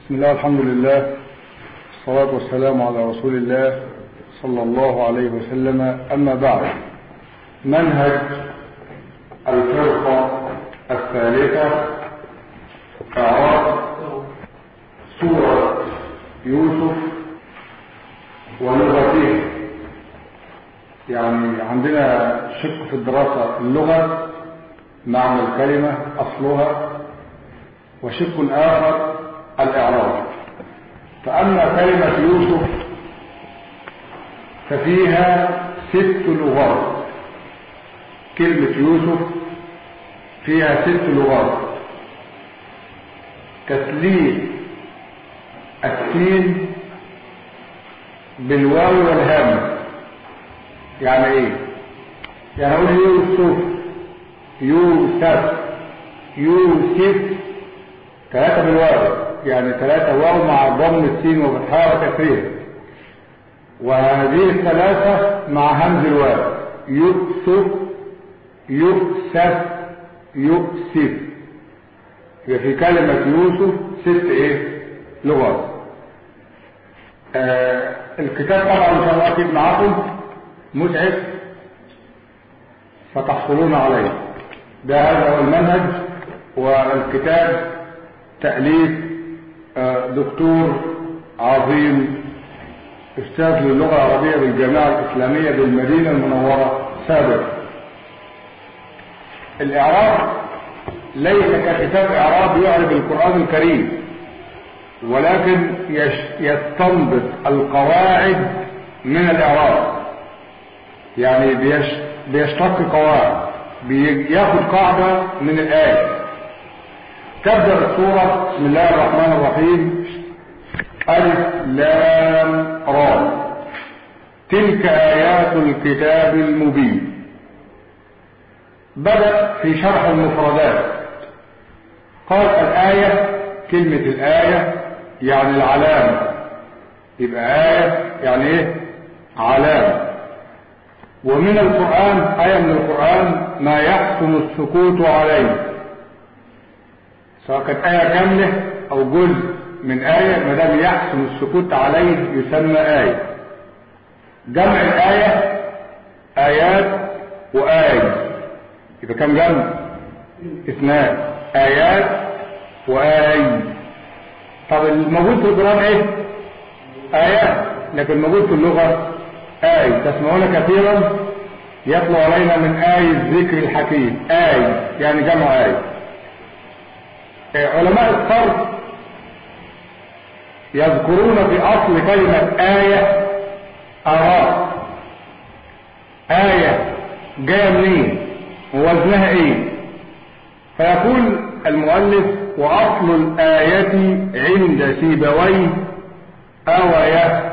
بسم الله الحمد لله الصلاة والسلام على رسول الله صلى الله عليه وسلم أما بعد منهج الفرقة الثالثة إعراب سورة يوسف ولغته يعني عندنا شق في الدراسة اللغة معنى الكلمة أصلها وشق آخر الإعراب فأما كلمة يوسف ففيها ست لغات كلمة يوسف فيها ست لغات تثليث السين بالواو والهام يعني ايه يعني اقول يوسف يوسف يوسف ثلاثة بالواو يعني ثلاثة واو مع ضم السين وفتحها وتكرير وهذه الثلاثة مع همز الواو يؤسف يؤسف يؤسف يبقى في كلمة يوسف ست ايه لغات آه الكتاب طبعا ان شاء الله اكيد معاكم متعب فتحصلون عليه ده هذا هو المنهج والكتاب تأليف دكتور عظيم استاذ للغة العربية بالجامعة الإسلامية بالمدينة المنورة سابق الإعراب ليس ككتاب إعراب يعرب القرآن الكريم ولكن يستنبط القواعد من الإعراب يعني بيشتق قواعد بياخد قاعدة من الآية تبدأ السورة بسم الله الرحمن الرحيم ألف لام را تلك آيات الكتاب المبين بدأ في شرح المفردات قال الآية كلمة الآية يعني العلامة يبقى آية يعني ايه علامة ومن القرآن آية من القرآن ما يحسن السكوت عليه سواء كانت آية كاملة أو جزء من آية ما دام يحسن السكوت عليه يسمى آية جمع الآية آيات وآية يبقى كم جمع اثنان آيات وآي طب الموجود في القرآن ايه آيات لكن الموجود في اللغة آي تسمعون كثيرا يطلع علينا من آي الذكر الحكيم آي يعني جمع آي علماء الصرف يذكرون في أصل كلمة آية أراء آية جاية منين ووزنها ايه فيقول المؤلف وأصل الآية عند سيبويه آوية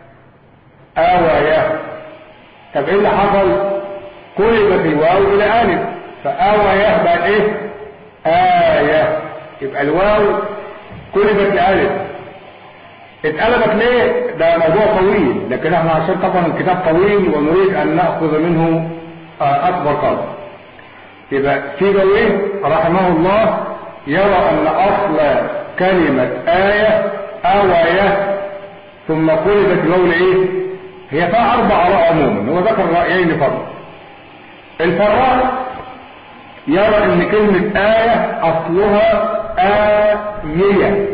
آوية طب ايه اللي حصل قلبت الواو إلى ألف فآوية بقى ايه آية يبقى الواو قلبت لألف اتقلبت ليه ده موضوع طويل لكن احنا عشان طبعا الكتاب طويل ونريد ان نأخذ منه اكبر قدر يبقى سيبويه رحمه الله يرى ان اصل كلمة آية آوية ثم قلبت الواو ايه هي فيها اربع اراء عموما هو ذكر رأيين فقط الفراء يرى ان كلمة آية اصلها آية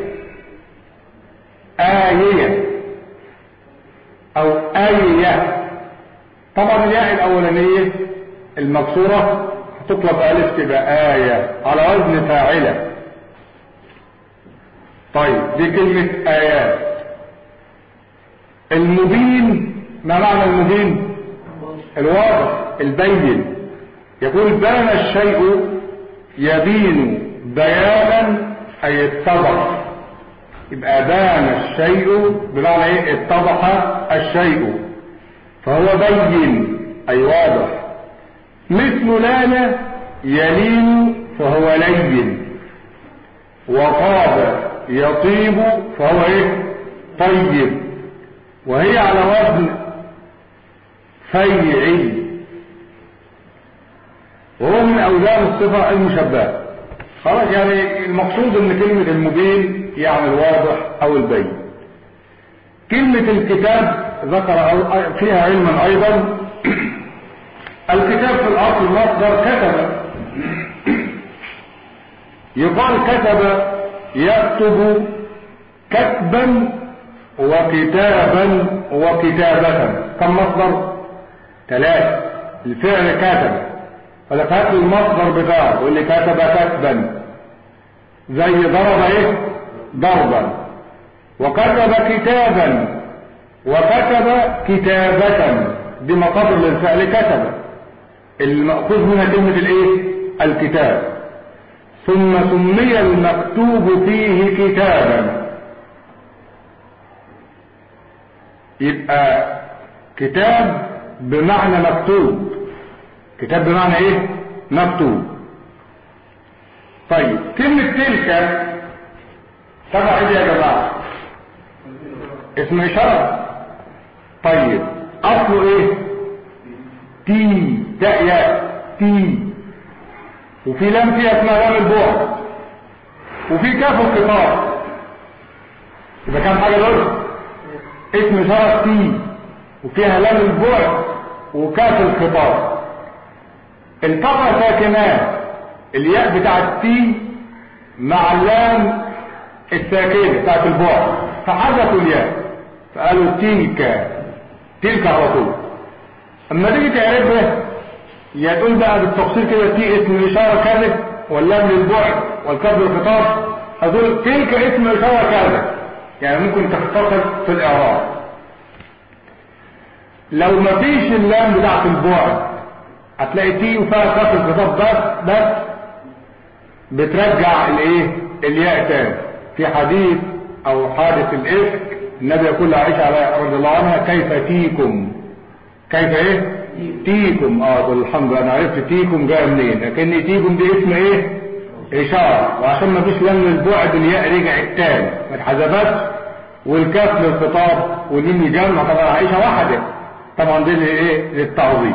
آية او آية طبعا الياء الاولانية المكسورة هتطلب الف تبقى آية على وزن فاعلة طيب دي كلمة آيات المبين ما معنى المبين الواضح البين يقول بان الشيء يبين بيانا اي اتضح يبقى بان الشيء بمعنى ايه اتضح الشيء فهو بين اي واضح مثل لانا يلين فهو لين وطاب يطيب فهو ايه طيب وهي على وزن فيعي وهو من أوزان الصفة المشبهة خلاص يعني المقصود ان كلمة المبين يعني الواضح او البين كلمة الكتاب ذكر فيها علما ايضا الكتاب في الاصل مصدر كتب يقال كتب يكتب كتبا وكتابا وكتابة كم مصدر ثلاثة الفعل كتب فلك هات المصدر بتاعه واللي كتب كتبا زي ضرب ايه ضربا وكتب كتابا وكتب كتابة بمقدر للفعل كتب المأخوذ منها كلمة الايه الكتاب ثم سمي المكتوب فيه كتابا يبقى كتاب بمعنى مكتوب كتاب بمعنى ايه مكتوب طيب كلمة تلك تبع ايه يا جماعة اسم اشارة طيب اصله ايه تي تأيا تي وفي لام فيها اسمها لام البعد وفي كاف القطار يبقى كام حاجة دول اسم اشارة تي وفيها لام البعد وكاف الخطاب التقى ساكنان الياء بتاعت تي مع اللام الساكنه بتاعت البعد فحذفوا الياء فقالوا تلك تلك على طول اما تيجي تعرفها يا تقول بقى بالتفصيل كده تي اسم الاشاره كذا واللام للبعد والكاف للخطاب هتقول تلك اسم الاشاره كذا يعني ممكن تختصر في الاعراب لو ما فيش اللام بتاعت البعد هتلاقي تي وفيها كاف الخطاب بس بس بترجع الايه الياء تاني في حديث او حادث الافك النبي يقول لعائشه رضي الله عنها كيف تيكم كيف ايه تيكم اه قول الحمد لله انا عرفت تيكم جايه منين لكن تيكم دي اسم ايه اشاره وعشان ما فيش لام البعد الياء رجعت تاني ما اتحذفتش والكاف للخطاب والميم يجمع طبعا عائشه واحده طبعا دي ايه للتعظيم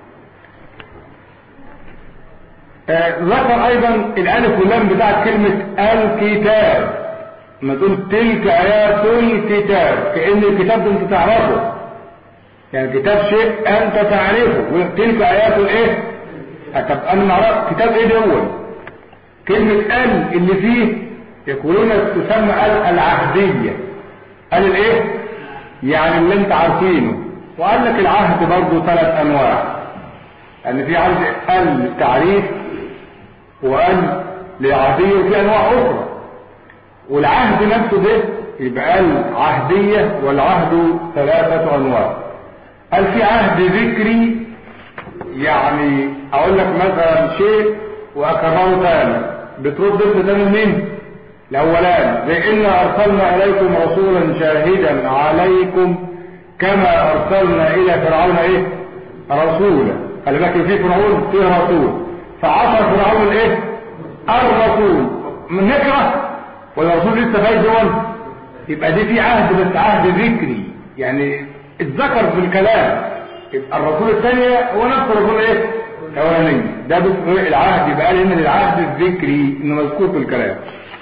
آه ذكر ايضا الالف واللام بتاعت كلمة الكتاب ما تقول تلك ايات الكتاب كأن الكتاب ده انت تعرفه يعني الكتاب شيء انت تعرفه تلك ايات الايه طب انا معرف كتاب ايه دول كلمة ال اللي فيه يقولون تسمى ال العهدية ال الايه يعني اللي انت عارفينه وقال لك العهد برضه ثلاث انواع ان في عهد ال للتعريف وال للعهدية وفي انواع اخرى والعهد نفسه ده يبقى ال عهدية والعهد ثلاثة انواع قال في عهد ذكري يعني اقول لك مثلا شيء واكرره ثاني بترد انت تاني مين الاولاني زي انا ارسلنا اليكم رسولا شاهدا عليكم كما ارسلنا الى فرعون ايه رسولا خلي بالك في فرعون فيه رسول فعصى فرعون الايه الرسول من نكره ولا الرسول لسه فايز دول يبقى دي في عهد بس عهد ذكري يعني اتذكر في الكلام يبقى الرسول الثانية هو نفس الرسول ايه الاولاني ده بس العهد يبقى قال هنا العهد الذكري انه مذكور في الكلام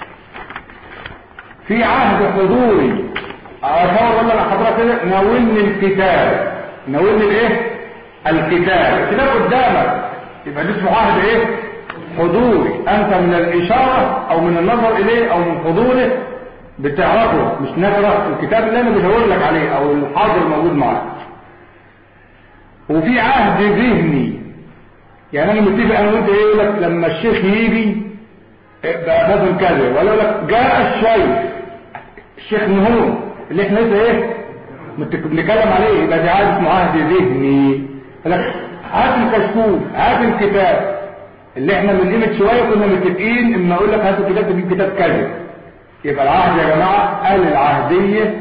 في عهد حضوري أشاور أقول لحضرتك كده ناولني الكتاب ناولني الايه الكتاب الكتاب قدامك يبقى ده اسمه عهد ايه حضوري انت من الاشارة او من النظر اليه او من حضوره بتعرفه مش نقرا الكتاب اللي انا بشاور لك عليه او الحاضر الموجود معاك وفي عهد ذهني يعني انا متفق انا وانت ايه لك لما الشيخ يجي بقى مثلا كذا ولا لك جاء الشيخ الشيخ نهون اللي احنا لسه ايه بنتكلم عليه يبقى ده عهد اسمه عهد ذهني لك هات الكشكول هات الكتاب اللي احنا من قيمه شويه كنا متفقين ان اقول لك هات الكتاب تجيب كتاب كذا يبقى العهد يا جماعه قال العهديه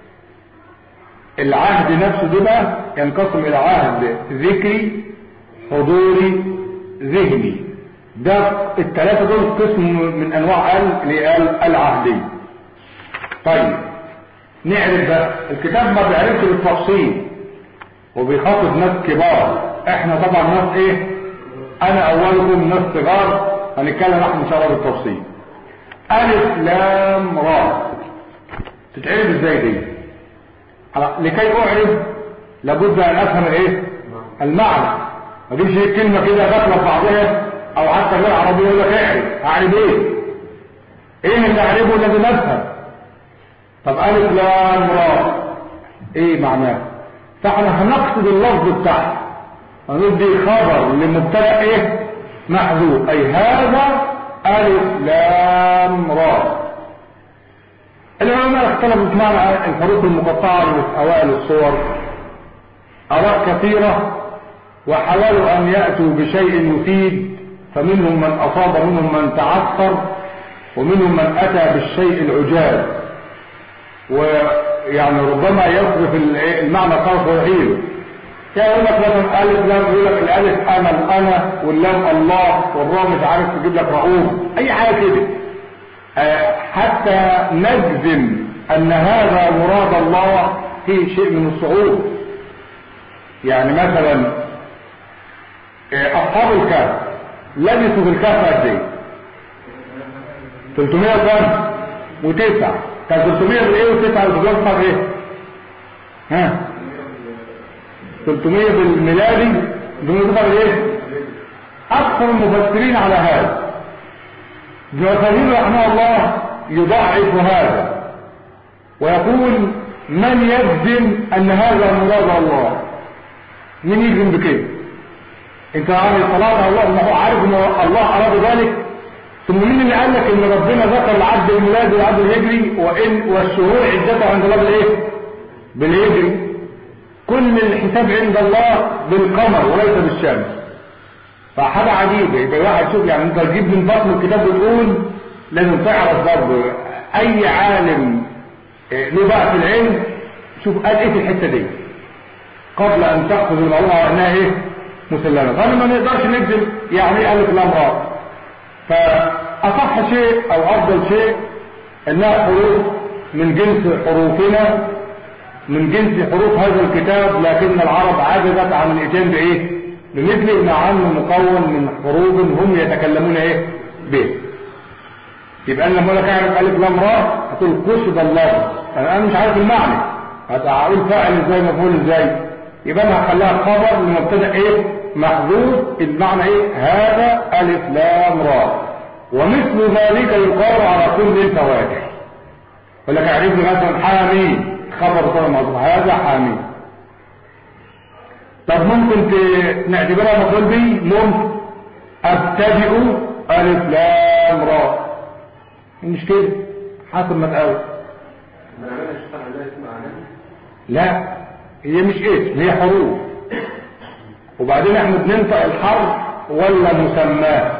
العهد نفسه ده بقى ينقسم الى عهد ذكري حضوري ذهني ده الثلاثه دول قسم من انواع ال اللي قال العهديه طيب نعرف بقى الكتاب ما بيعرفش بالتفصيل وبيخاطب ناس كبار احنا طبعا ناس ايه انا اولكم ناس صغار هنتكلم احنا ان شاء الله بالتفصيل ألف لام را تتعرف ازاي دي لكي أعرف لابد أن أفهم الايه المعنى ما تجيش هيك كلمة كده داخلة في بعضها أو حتى غير عربية يقول لك اعرف أعرف ايه ايه اللي أعرفه لازم أفهم طب ألف لام را ايه معناه فاحنا هنقصد اللفظ بتاعه هندي خبر لمبتدا ايه محذوف اي هذا الف لام را العلماء اختلفوا في معنى الحروف المقطعه اللي في اوائل الصور اراء كثيره وحاولوا ان ياتوا بشيء يفيد فمنهم من اصاب ومنهم من تعثر ومنهم من اتى بالشيء العجاب ويعني ربما يصرف المعنى صرف ويحيله يقول لك مثلا الف لام يقول لك الالف انا الانا واللام الله والراء مش عارف تجيب لك رؤوف اي حاجه كده أه حتى نجزم ان هذا مراد الله فيه شيء من الصعوبه يعني مثلا اصحاب الكهف لبثوا في الكهف قد ايه 300 كام وتسعة كان 300 بايه وتسعة بتوصل ايه ها 300 بالميلادي بنظر ايه اكثر المفسرين على هذا ابن عثيمين رحمه الله يضعف هذا ويقول من يجزم ان هذا مراد الله من يجزم بكده انت عارف الصلاة على الله ما هو عارف ان الله اراد ذلك ثم مين اللي قال لك ان ربنا ذكر العبد الميلادي والعبد الهجري وان والشهور عدته عند الله بالايه بالهجري كل الحساب عند الله بالقمر وليس بالشمس فحاجة عجيبة يبقى واحد شوف يعني انت تجيب من بطن الكتاب وتقول لازم تعرف برضه اي عالم له بقى في العلم شوف قال ايه في الحتة دي قبل ان تأخذ المعلومة على انها ايه مسلمة فانا ما نقدرش نكذب يعني ايه الف لام راء فاصح شيء او افضل شيء انها حروف من جنس حروفنا من جنس حروف هذا الكتاب لكن العرب عجزت عن الاتيان بايه بمثل مع انه مكون من حروف هم يتكلمون ايه به يبقى انا لما لك اعرف الف لام راء هتقول قصد الله انا مش عارف المعنى هقول فاعل ازاي مفعول ازاي يبقى انا هخليها خبر لمبتدا ايه محذوف المعنى ايه هذا الف لام راء ومثل ذلك يقال على كل الفواكه يقول لك اعرف لي مثلا حامين خبر طبعا معظم هذا حامين طب ممكن نعتبرها مفعول به ممكن ابتدئ الف لام راء مش كده حسب ما تقول لا هي مش اسم هي حروف وبعدين احنا بننطق الحرف ولا مسماه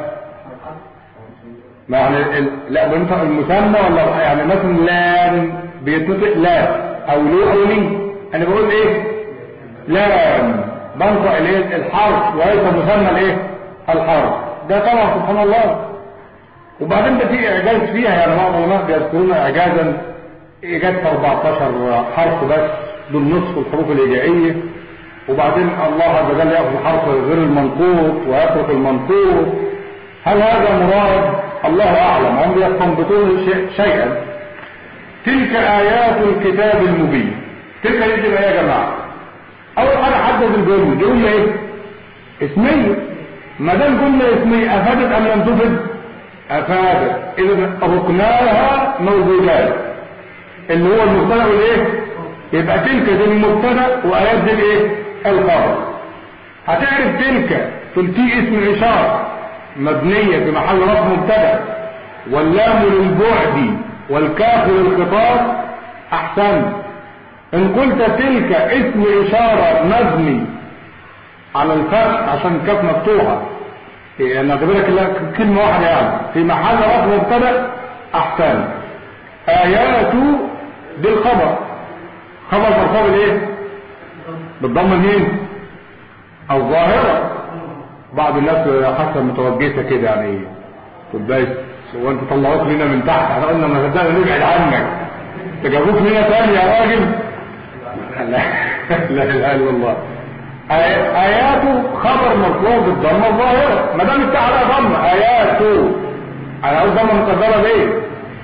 ما يعني ال... لا بننطق المسمى ولا يعني مثلا لام بيتنطق لام او لو او لي انا بقول ايه لام بنطق الايه الحرف وليس مسمى الايه الحرف ده طبعا سبحان الله وبعدين ده في اعجاز فيها يعني بعض العلماء بيذكرون اعجازا ايجاد 14 حرف بس دول نصف الحروف الهجائيه وبعدين الله عز وجل ياخذ حرف غير المنطوق ويترك المنطوق هل هذا مراد الله اعلم هم يستنبطون شيئا تلك ايات الكتاب المبين تلك يجب ايه يا جماعه اول حاجه حدد الجمله جمله ايه اسميه ما دام جمله اسميه افادت ام لم تفد افادت اذا ركناها موجودات اللي هو المبتدا والايه يبقى تلك دي المبتدا وايات دي الايه الخبر هتعرف تلك تلتي اسم اشاره مبنيه في محل رفع مبتدا واللام للبعد والكاف للخطاب احسن ان قلت تلك اسم اشاره مبني على الفتح عشان الكاف مفتوحه يعني نعتبرها كلمه واحده يعني في محل رفع مبتدا احسن ايات دي الخبر خبر مرفوع بالايه بالضمه مين الظاهره بعض الناس حاسه متوجسه كده يعني طب بس هو انتوا طلعوك لنا من تحت احنا قلنا ما صدقنا نبعد عنك تجابوك لنا تاني يا راجل لا لا اله الا الله اياته خبر مرفوع بالضمه الظاهره ما دام بتاع على ضمه اياته انا عاوز ضمه مقدره ليه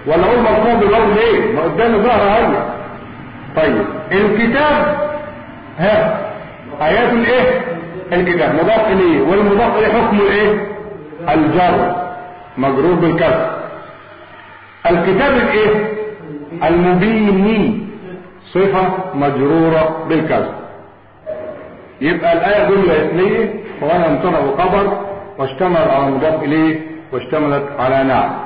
ولا اقول مرفوع بالواو ليه ما قدامي ظهر هي طيب الكتاب ها ايات الايه الكتاب مضاف اليه والمضاف اليه حكم الايه الجر مجرور بالكسر الكتاب الايه المبين صفة مجرورة بالكسر يبقى الآية جملة اسمية وانا امتنع خبر واشتمل على مضاف اليه واشتملت على نعم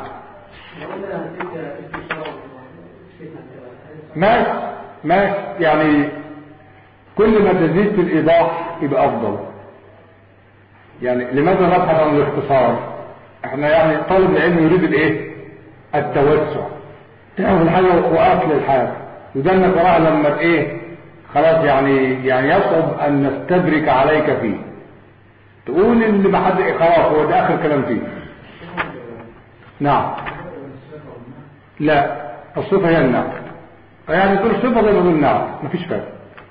ماشي ماشي يعني كل ما تزيد في الإيضاح يبقى أفضل يعني لماذا نبحث عن الاختصار احنا يعني طالب العلم يريد الايه التوسع تعرف الحاجة وأكل الحاجة يدنك وراء لما ايه خلاص يعني يعني يصعب أن نستدرك عليك فيه تقول اللي ما حد خلاص هو ده آخر كلام فيه نعم لا الصفة هي النعم يعني تقول صفة زي ما تقول نعم مفيش فرق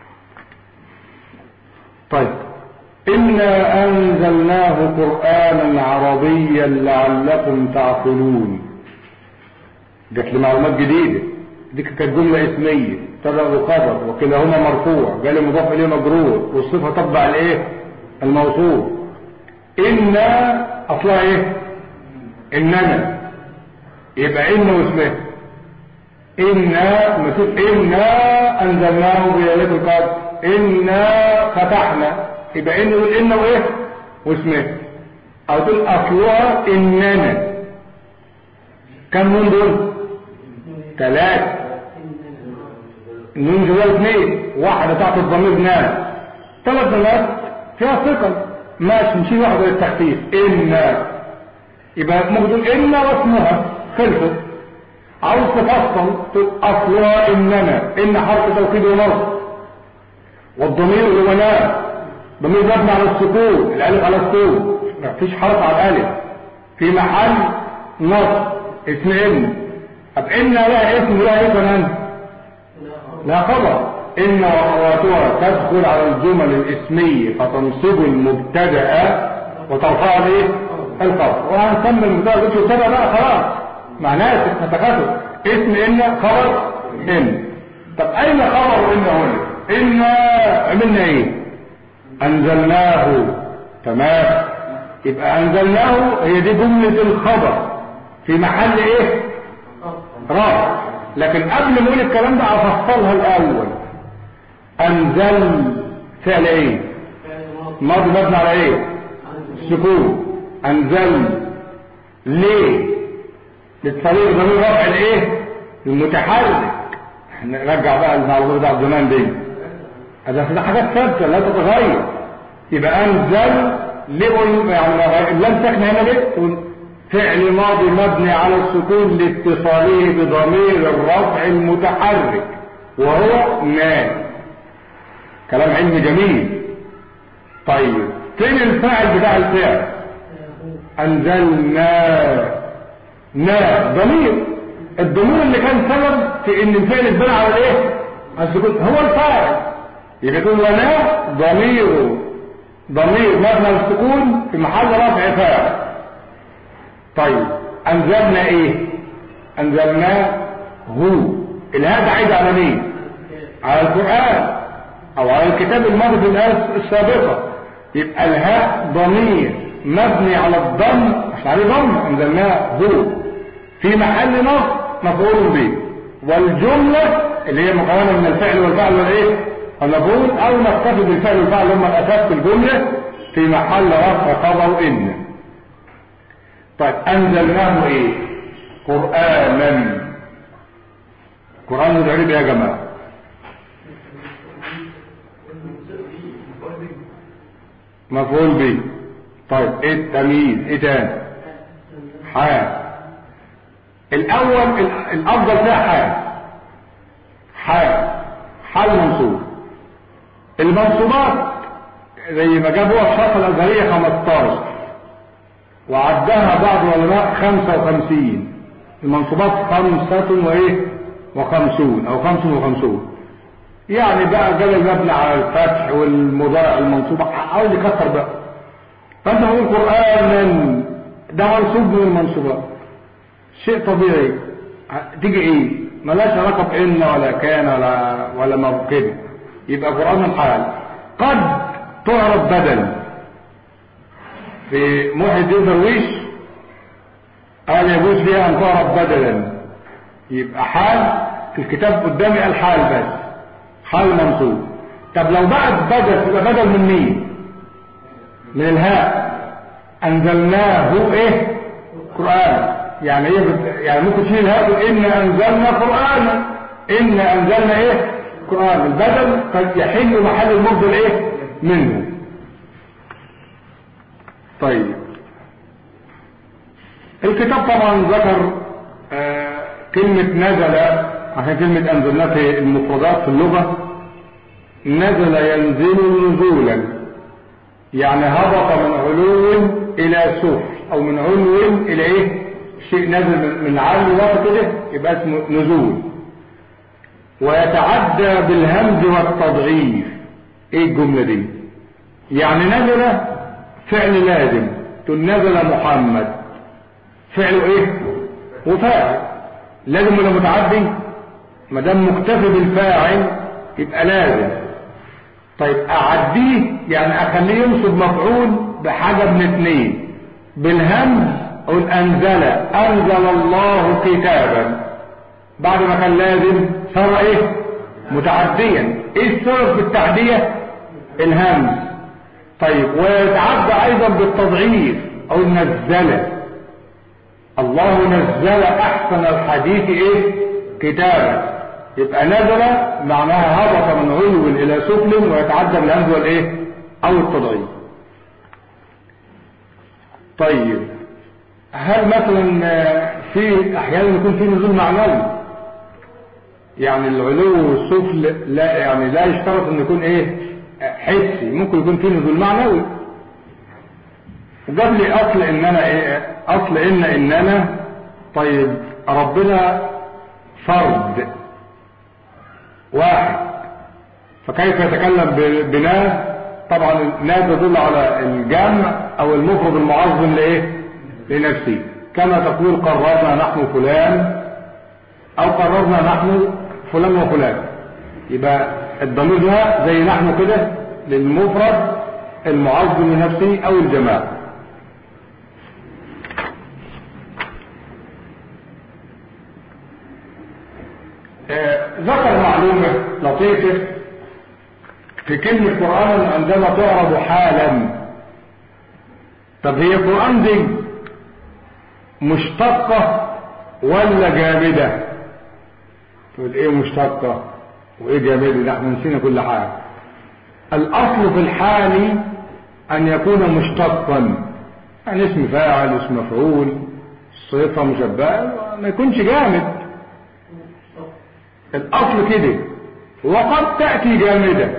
طيب إنا أنزلناه قرآنا عربيا لعلكم تعقلون جات لي معلومات جديدة دي كانت جملة اسمية تبع خبر وكلاهما مرفوع جالي مضاف إليه مجرور والصفة تتبع الايه الموصوف إنا أصلها ايه إننا يبقى إن واسمه إنا مسوف إنا أنزلناه بليلة القدر إنا فتحنا يبقى إن يقول إن وإيه واسمه أو تقول أصلها إننا كم من دول ثلاثة النون جوال اثنين واحدة تحت الضمير نام ثلاث ناس فيها ثقل ماشي نشيل واحدة للتخفيف إن يبقى ممكن إن واسمها خلصت عاوز تفصل تقول أصلها إننا إن حرف توكيد ونصب والضمير هو نام ضمير مبني على السكون الألف على السكون مفيش حرف على الألف في محل نصب اسم إن طب إن لها اسم لها إيه كمان لا خبر إن وأخواتها تدخل على الجمل الاسمية فتنصب المبتدأ وترفع الايه الخبر وهنسمي المبتدأ قلت مبتدأ بقى خلاص معناه نتكاثر اسم إن خبر إن طب أين خبر إن هنا إن عملنا إيه أنزلناه تمام يبقى أنزلناه هي دي جملة الخبر في محل إيه رفع لكن قبل ما اقول الكلام ده افصلها الاول انزل فعل ايه ماضي مبني على ايه السكون انزل ليه للطريق ضمير رفع الايه المتحرك نرجع بقى المعلومات بتاع زمان دي هذا ده حاجات ثابته لا تتغير يبقى انزل ليه يعني اللام ساكنه هنا ليه فعل ماضي مبني على السكون لاتصاله بضمير الرفع المتحرك وهو ما كلام علمي جميل طيب فين الفاعل بتاع الفعل انزلنا نا ضمير الضمير اللي كان سبب في ان الفعل اتبنى على الايه على السكون هو الفاعل يبقى تقول ونا ضمير ضمير مبني على السكون في محل رفع فاعل طيب انزلنا ايه انزلناه هو الهاء عايد على مين على القرآن او على الكتاب الماضي في الآية السابقة يبقى الهاء ضمير مبني على الضم مش عليه ضم انزلناه هو في محل نصب مفعول به والجملة اللي هي مكونة من الفعل والفعل والايه المفعول او نكتفي بالفعل والفعل هم الاساس في الجملة في محل رفع خبر ان طيب انزلناه ايه قرآنا قرآن متعرب يا جماعة مفعول به طيب ايه التمييز ايه تاني حال الاول الافضل فيها حال حال حال منصوب المنصوبات زي ما جابوها الشرطة الازهرية 15 وعدها بعض العلماء 55 المنصوبات خمسة وايه وخمسون او خمس وخمسون يعني بقى جاب المبنى على الفتح والمضارع المنصوب عاوز يكسر بقى فانت تقول قرانا ده منصوب من المنصوبات شيء طبيعي تيجي ايه ملاش علاقه بان ولا كان ولا ولا ما كده يبقى قران الحال قد تعرف بدل في محي الدين درويش قال يجوز فيها ان تعرف بدلا يبقى حال في الكتاب قدامي قال حال بس حال منصوب طب لو بقت بدل تبقى بدل من مين من الهاء انزلناه ايه قرآن يعني ايه بت... يعني ممكن تشيل الهاء تقول ان انزلنا قرآن ان انزلنا ايه قرآن البدل قد يحل محل المفضل ايه منه طيب الكتاب طبعا ذكر آه كلمة نزل عشان كلمة انزلنا في المفردات في اللغة نزل ينزل نزولا يعني هبط من علو الى سفل او من علو الى ايه شيء نازل من علو واطي كده يبقى اسمه نزول ويتعدى بالهمز والتضعيف ايه الجملة دي يعني نزل فعل لازم تقول نزل محمد فعله ايه وفاعل لازم ولا متعدي ما دام مكتفي بالفاعل يبقى لازم طيب اعديه يعني اخليه ينصب مفعول بحاجه من اثنين بالهمز او انزل انزل الله كتابا بعد ما كان لازم صار ايه متعديا ايه السبب في التعديه الهمز طيب ويتعدى ايضا بالتضعيف او نزل الله نزل احسن الحديث ايه كتابا يبقى نزل معناها هبط من علو الى سفل ويتعدى بالهمز والايه او التضعيف طيب هل مثلا في احيانا يكون في نزول معنوي يعني العلو والسفل لا يعني لا يشترط ان يكون ايه حسي ممكن يكون في نزول معنوي وجاب لي اصل ان انا ايه اصل ان اننا طيب ربنا فرد واحد فكيف يتكلم بنا طبعا لا تدل على الجمع او المفرد المعظم لايه لنفسه كما تقول قررنا نحن فلان او قررنا نحن فلان وفلان يبقى الضمير ده زي نحن كده للمفرد المعظم لنفسه او الجماعه ذكر معلومة لطيفة في كلمة قرآن عندما تعرض حالا طب هي قرآن دي مشتقة ولا جامدة تقول ايه مشتقة وايه جامدة نحن نسينا كل حاجة الاصل في الحال ان يكون مشتقا يعني اسم فاعل اسم مفعول صفة مشبهة ما يكونش جامد الاصل كده وقد تأتي جامدة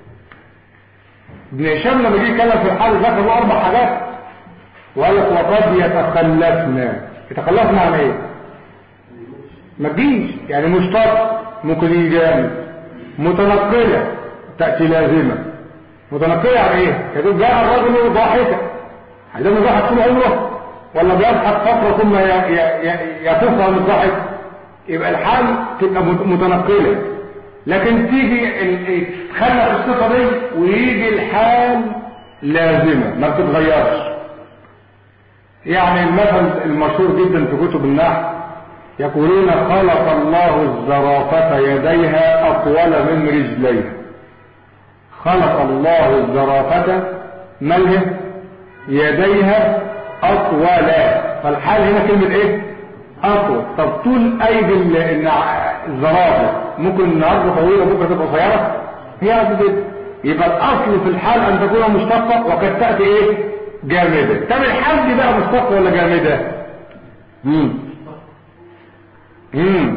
ابن هشام لما جه يتكلم في الحال ذكر له اربع حاجات وقال لك وقد يتخلفنا يتخلفنا عن ايه ما تجيش يعني مشتق ممكن يجي جامد متنقلة تأتي لازمة متنقلة عن ايه يقول جاء الرجل ضاحكا عايزين يضحك طول عمره ولا بيضحك فترة ثم يكف عن الضحك يبقى الحال تبقى متنقلة لكن تيجي تخلق الصفة دي ويجي الحال لازمة ما بتتغيرش يعني المثل المشهور جدا في كتب النحو يقولون خلق الله الزرافة يديها أطول من رجليها خلق الله الزرافة مالها يديها أطول فالحال هنا كلمة ايه أطول طب طول أيدي الزرافة ممكن النهاردة طويلة بكرة تبقى قصيرة هي كده يبقى الأصل في الحال أن تكون مشتقة وقد تأتي إيه جامدة طب الحال دي بقى مشتقة ولا جامدة مم. مم.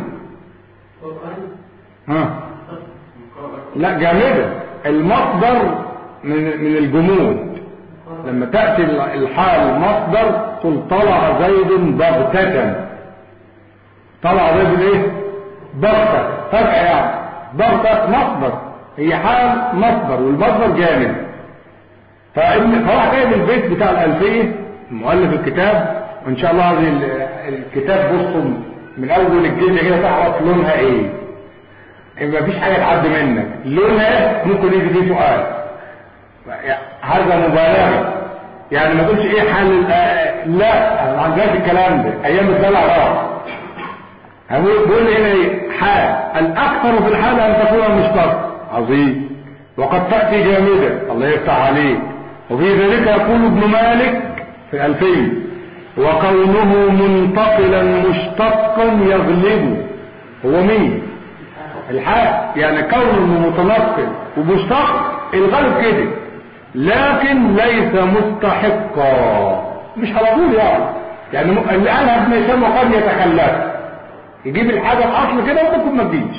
ها لا جامدة المصدر من من الجمود لما تأتي الحال مصدر قل طلع زيد بغتة طلع زيد ايه بغتة فجأة يعني بغتة مصدر هي حال مصدر والمصدر جامد فابن فواحد جايب البيت بتاع الألفية مؤلف الكتاب وإن شاء الله هذه الكتاب بصوا من اول الجلد كده تعرف لونها ايه ما فيش حاجه تعدي منك لونها ممكن يجي فيه سؤال هذا مبالغه يعني ما تقولش ايه حال آه لا ما عندناش الكلام ده ايام الدلع راح بيقول هنا ايه حال الاكثر في الحال ان تكون مشتق عظيم وقد تاتي جامده الله يفتح عليك وفي ذلك يقول ابن مالك في الألفين وكونه منتقلا مشتقا يغلبه هو مين الحق يعني كونه متنقل ومشتق الغالب كده لكن ليس مستحقا مش على طول يعني يعني اللي قالها ابن هشام وقد يتخلف يجيب الحاجه الاصل كده وممكن ما تجيش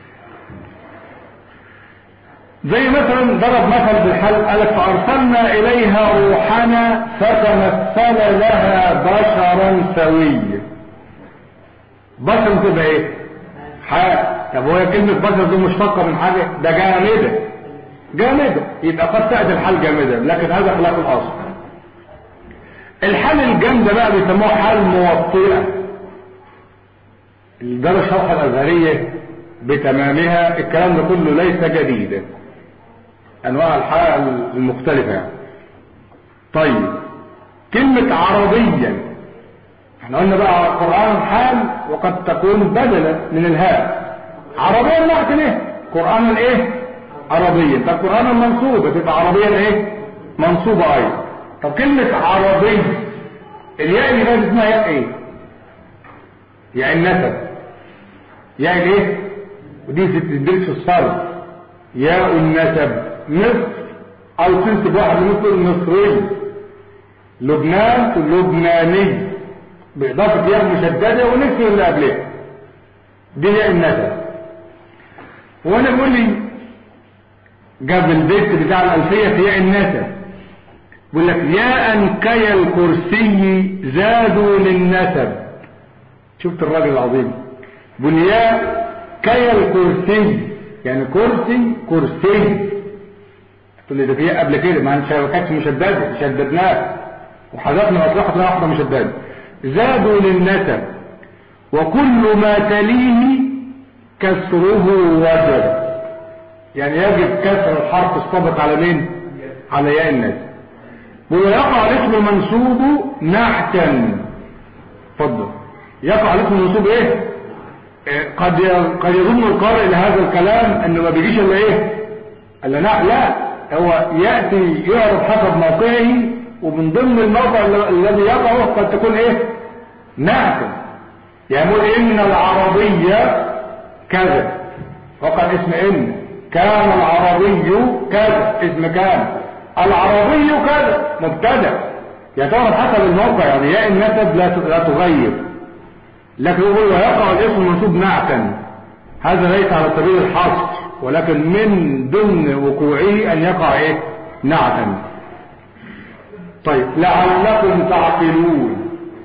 زي مثلا ضرب مثل بالحل قالك فارسلنا اليها روحنا فتمثل لها بشرا سويا بشر تبقى ايه حاجه طب هو كلمه بشر دي مشتقه من حاجه ده جامده جامده يبقى قد تاتي الحال جامده لكن هذا خلاف الاصل الحال الجامده بقى بيسموها حال موطئه ده الشرح الازهريه بتمامها الكلام ده كله ليس جديدا انواع الحال المختلفة يعني. طيب كلمة عربيا احنا قلنا بقى قرآن حال وقد تكون بدلا من الهاء عربيا نعت ايه قرآنا ايه عربيا طب قرآنا منصوبة تبقى عربيا ايه منصوبة ايضا طب كلمة عربي الياء اللي فاتت اسمها ياء ايه ياء النسب ياء الايه ودي تدرس الصرف ياء النسب مصر او تنسب واحد مصر مصري لبنان لبناني باضافه ياء مشدده ونسب اللي قبلها دي ياء النسب وانا بقول لي جاب البيت بتاع الالفيه في ياء النسب بيقول لك ياء كي الكرسي زادوا للنسب شفت الراجل العظيم بيقول ياء كي الكرسي يعني كرسي كرسي تقول لي ده فيها قبل كده ما انت كانتش مشدده شددناها وحذفنا مصلحه واحده مشدده زادوا للنسب وكل ما تليه كسره وجب يعني يجب كسر الحرف السابق على مين على ياء النسب ويقع الاسم المنصوب نعتا اتفضل يقع الاسم المنصوب ايه قد قد يظن القارئ لهذا الكلام انه ما بيجيش الا ايه الا لا لا هو ياتي يعرف حسب موقعه ومن ضمن الموقع الذي يقعه قد تكون ايه نعت يعني يقول ان العربية كذا وقع اسم ان كان العربي كذا اسم كان العربي كذا مبتدا يعني تعرف حسب الموقع يعني ياء النسب لا تغير لكن يقول ويقع الاسم المنصوب نعتا هذا ليس على سبيل الحصر ولكن من ضمن وقوعه ان يقع ايه نعتا طيب لعلكم تعقلون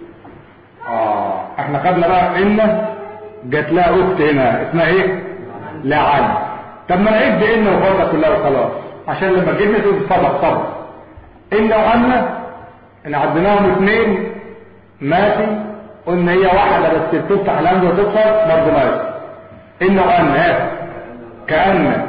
اه احنا خدنا بقى ان جات لها اخت هنا اسمها ايه لعل طب ما نعد ان وخدها كلها وخلاص عشان لما جبنا تقول صبر صبر ان وان ان عديناهم اثنين ماشي قلنا هي واحدة بس بتفتح الهمزة وتكسر برضه ماشي إن وأن ها كأن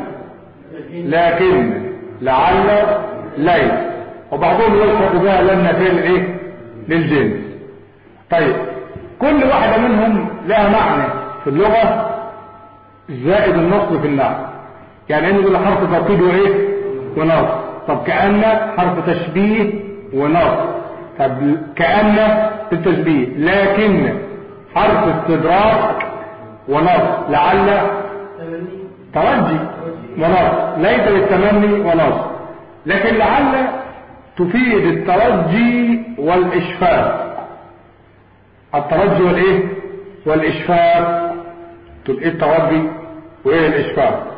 لكن لعل ليس وبعضهم يلحق بها لما فين ايه للجنس طيب كل واحدة منهم لها معنى في اللغة زائد النصب في النحو يعني ان يقول حرف توكيد وايه ونصب طب كأن حرف تشبيه ونصب طب كأن في التشبيه لكن حرف استدراك ونصب لعل ترجي ونصب ليس للتمني ونصب لكن لعل تفيد الترجي والإشفاق الترجي والايه والإشفاق تقول ايه الترجي وايه الإشفاق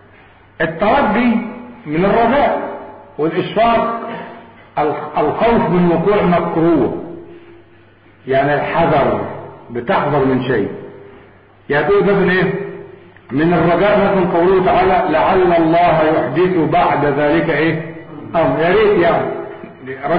الترجي من الرجاء والإشفاق الخوف من وقوع مكروه يعني الحذر بتحذر من شيء يعني تقول مثلا ايه من الرجاء مثلا قوله تعالى لعل الله يحدث بعد ذلك ايه امر يا ريت يعني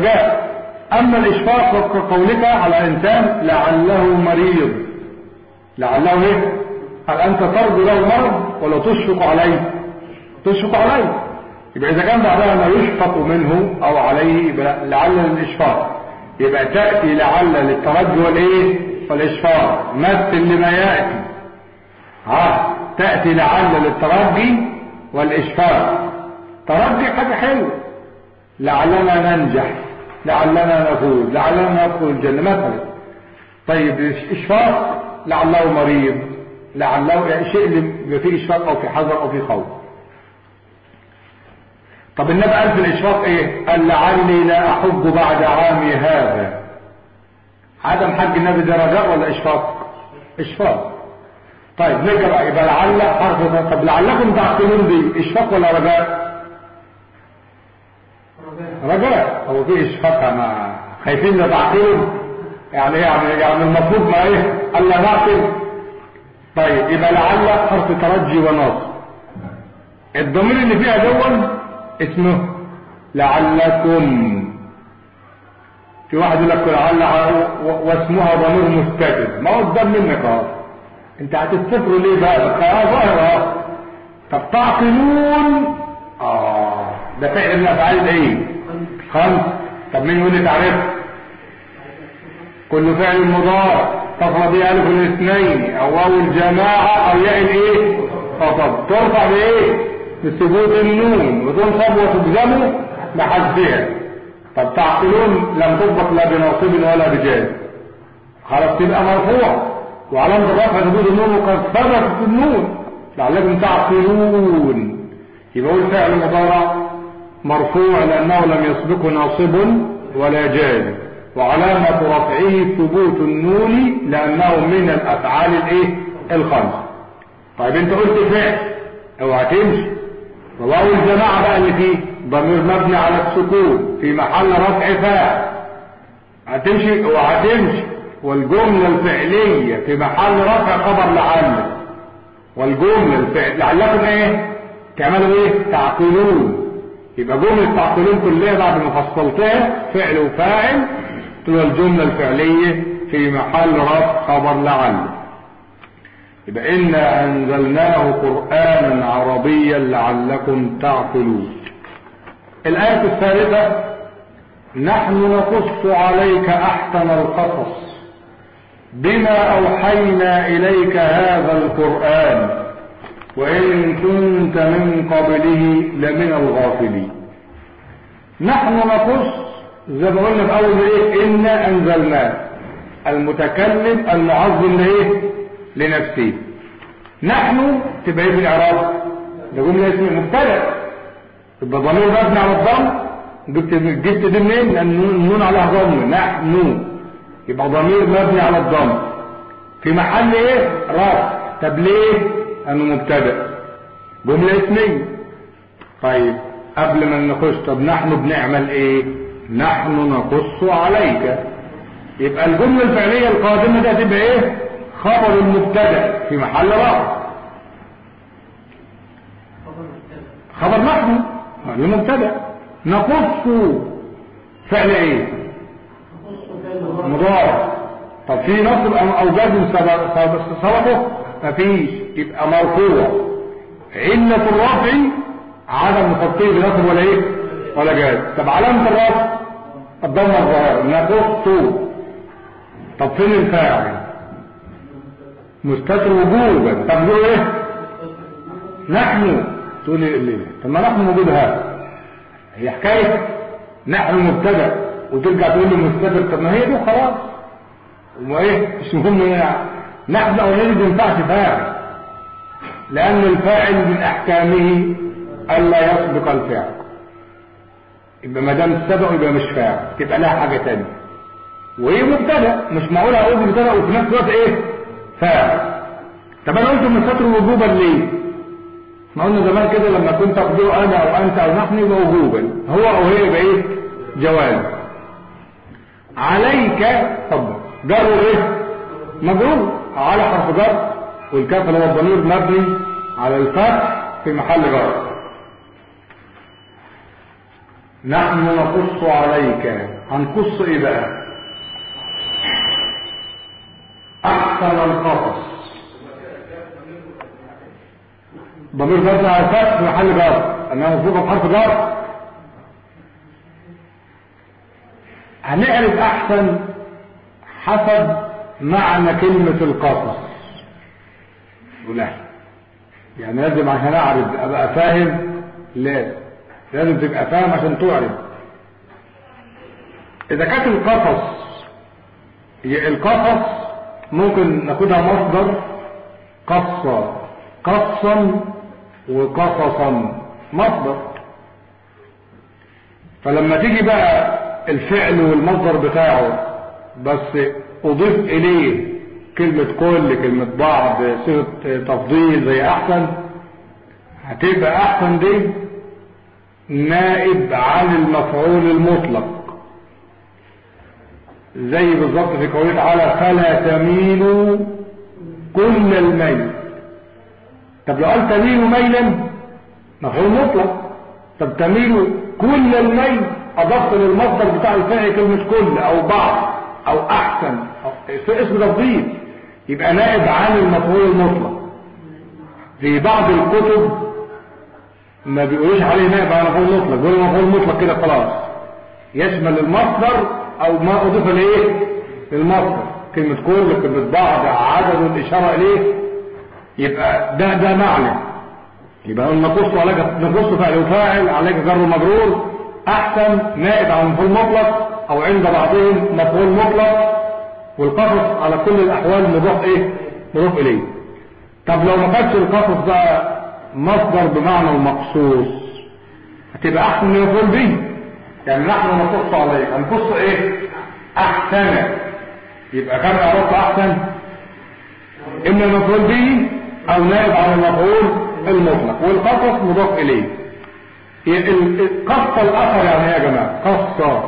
رجاء اما الاشفاق كقولك على انسان لعله مريض لعله ايه هل انت ترجو له المرض ولا تشفق عليه تشفق عليه يبقى اذا كان بعدها ما يشفق منه او عليه يبقى لعل للاشفاق يبقى تأتي لعل للترجي والايه والاشفاق مثل لما يأتي ها تأتي لعل للترجي والاشفاق ترجي حاجة حلوة لعلنا ننجح لعلنا نفوز لعلنا ندخل الجنة مثلا طيب اشفاق لعله مريض لعله يعني شيء اللي فيه اشفاق او في حذر او في خوف طب النبي قال في الاشفاق ايه قال لعلي لا احج بعد عامي هذا عدم حج النبي ده رجاء ولا اشفاق اشفاق طيب نرجع بقى يبقى لعل حرف طب لعلكم تعقلون دي اشفاق ولا رجاء رجاء هو في اشفاق انا خايفين لا تعقلوا يعني يعني يعني المفروض ما ايه الا نعقل طيب يبقى لعل حرف ترجي ونصب الضمير اللي فيها دون اسمه لعلكم في واحد يقول لك لعل واسمها ضمير مستتر ما هو قدام منك اهو انت هتستفروا ليه بقى اه ظاهر اهو طب تعقلون اه ده فعل من افعال ايه خمس طب مين يقول لي تعرف كل فعل مضارع تفرض به الف الاثنين او واو الجماعه او ياء الايه طب ترفع بايه بثبوت النون وتنصب وتجزم بحذفها طب تعقلون لم تطبق لا بناصب ولا بجاز خلاص تبقى مرفوع وعلامة الرفع ثبوت النون وقد ثبتت النون لعلكم تعقلون يبقى هو الفعل المضارع مرفوع لأنه لم يسبقه ناصب ولا جاز وعلامة رفعه ثبوت النون لأنه من الأفعال الايه الخمس طيب انت قلت فعل اوعى تمشي وواو الجماعة بقى اللي فيه ضمير مبني على السكون في محل رفع فاعل هتمشي وهتمشي والجملة الفعلية في محل رفع خبر لعل والجملة الفعل لعلكم ايه تعملوا ايه تعقلون يبقى جملة تعقلون كلها بعد ما فصلتها فعل وفاعل تبقى الجملة الفعلية في محل رفع خبر لعل يبقى إنا أنزلناه قرآنا عربيا لعلكم تعقلون الآية الثالثة نحن نقص عليك أحسن القصص بما أوحينا إليك هذا القرآن وإن كنت من قبله لمن الغافلين نحن نقص زي ما قلنا في أول إيه إنا أنزلناه المتكلم المعظم لإيه لنفسه نحن تبقى ايه في الاعراب ده جمله اسم مبتدا يبقى ضمير مبني على الضم جبت جبت دي منين لان النون عليها ضم نحن يبقى ضمير مبني على الضم في محل ايه رفع طب ليه انه مبتدا جمله اسميه طيب قبل ما نخش طب نحن بنعمل ايه نحن نقص عليك يبقى الجمله الفعليه القادمه دي هتبقى ايه خبر المبتدا في محل رفع خبر نحن المبتدا نقص فعل ايه مضارع طب في نصب او جزم سبقه مفيش يبقى مرفوع علة الرفع عدم مخطيه بنصب ولا ايه ولا جاز طب علامة الرفع الضمة الظاهرة نقص طب فين الفاعل مستتر وجوبا طب نقول ايه نحن تقول لي ليه طب ما نحن موجود هذا هي حكايه نحن مبتدا وترجع تقول لي مستتر طب ما هي دي خلاص وما ايه مش مهم يعني نحن او نجد ما ينفعش فاعل لان الفاعل من احكامه الا يسبق الفعل يبقى ما دام سبق يبقى مش فاعل تبقى لها حاجه ثانيه وهي مبتدا مش معقول اقول مبتدا وفي نفس الوقت ايه فاعل طب انا قلت من سطر وجوبا ليه احنا قلنا زمان كده لما كنت تقدره انا او انت او نحن يبقى وجوبا هو او هي يبقى ايه جواز عليك اتفضل جر ايه مجرور على حرف جر والكاف اللي هو الضمير مبني على الفتح في محل جر نحن نقص عليك هنقص ايه بقى احسن القصص ضمير جر على الفتح في محل جر انها مصدوقه بحرف جر هنعرف احسن حسب معنى كلمة القصص ولا يعني لازم عشان اعرف ابقى فاهم لا لازم تبقى فاهم عشان تعرف اذا كانت القصص هي القصص ممكن ناخدها مصدر قصة قصا وقصصا مصدر فلما تيجي بقى الفعل والمصدر بتاعه بس اضيف اليه كلمة كل كلمة بعض صيغة تفضيل زي احسن هتبقى احسن دي نائب عن المفعول المطلق زي بالظبط في قوله تعالى فلا تميلوا كل الميل طب لو قال تميلوا ميلا مفعول مطلق طب تميلوا كل الميل اضفت للمصدر بتاع الفعل كلمة كل او بعض او احسن أو اسم تفضيل يبقى نائب عن المفعول المطلق في بعض الكتب ما بيقولوش عليه نائب عن المفعول المطلق بيقولوا المفعول المطلق كده خلاص يشمل المصدر او ما اضيف لايه للمصدر كلمة كل كلمة بعض عدد الاشارة اليه يبقى ده ده معنى يبقى نقص عليك نقص فعل وفاعل عليك جر مجرور احسن نائب عن المفعول المطلق او عند بعضهم مفعول مطلق والقصص على كل الاحوال مضاف ايه مضاف اليه طب لو ما كانش القصص ده مصدر بمعنى المقصوص هتبقى احسن من مفعول به يعني نحن نقص عليك هنقص ايه احسن يبقى كم اعرف احسن اما مفعول به او نائب عن المفعول المطلق والقصص مضاف اليه قص الاثر يعني ايه يا جماعه قص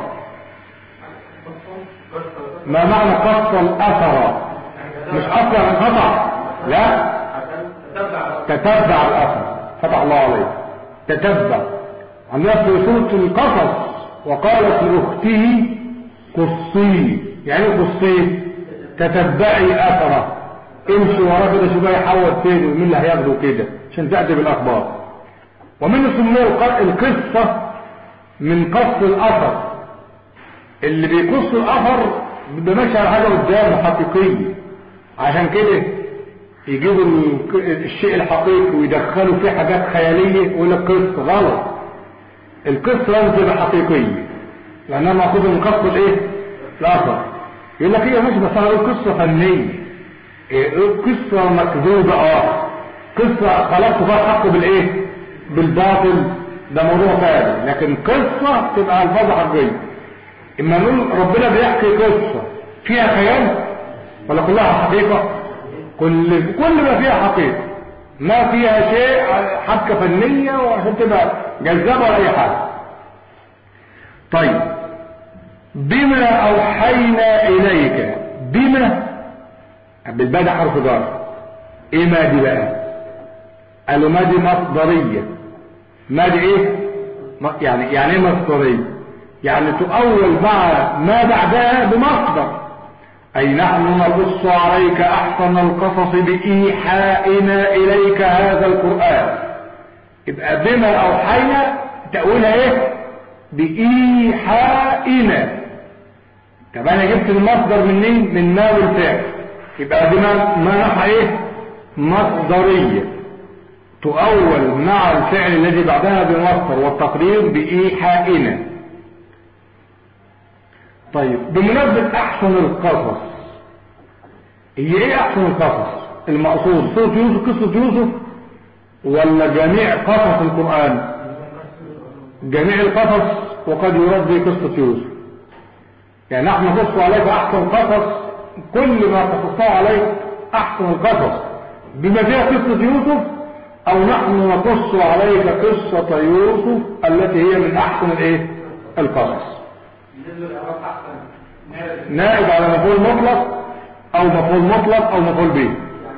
ما معنى قص الاثر مش قص يعني قطع لا تتبع الاثر فتح الله عليه تتبع عندنا في سوره القصص وقالت لاخته قصي يعني قصي تتبعي اثره امشي وراه كده شوف هيحول فين ومين اللي هياخده كده عشان تاتي بالاخبار ومن سموه القصه من قص الاثر اللي بيقص الاثر بيبقى ماشي على حاجه قدامه حقيقيه عشان كده يجيبوا الشيء الحقيقي ويدخلوا فيه حاجات خياليه ويقول لك قصه غلط القصه لازم تبقى حقيقيه لانها ماخوذه من قصه الايه الاثر يقول لك ايه ماشي بس انا اقول قصه فنيه إيه قصه مكذوبه اه قصه خلقت فيها الحق بالايه بالباطل ده موضوع ثاني لكن قصه تبقى الفاظ حقيقيه اما نقول ربنا بيحكي قصه فيها خيال ولا كلها حقيقه كل كل ما فيها حقيقه ما فيها شيء حبكه فنيه وعشان تبقى جذابه ولا اي حاجه طيب بما اوحينا اليك بما بالباء ده حرف جر ايه ما دي بقى قالوا ما دي مصدريه ما دي ايه يعني يعني ايه مصدريه يعني تؤول مع ما بعدها بمصدر أي نحن نقص عليك أحسن القصص بإيحائنا إليك هذا القرآن يبقى بما أوحينا تقولها إيه بإيحائنا طب أنا جبت المصدر منين من ما والفعل يبقى بما ما نحى إيه مصدرية تؤول مع الفعل الذي بعدها بمصدر والتقدير بإيحائنا طيب بمناسبة احسن القصص هي ايه احسن القصص المقصود سورة يوسف قصة يوسف ولا جميع قصص القرآن جميع القصص وقد يرد به قصة يوسف يعني نحن نقص عليك احسن قصص كل ما قصصناه عليك احسن القصص بما فيها قصة يوسف او نحن نقص عليك قصة يوسف التي هي من احسن الايه القصص نائب على مفعول مطلق او مفعول مطلق او مفعول به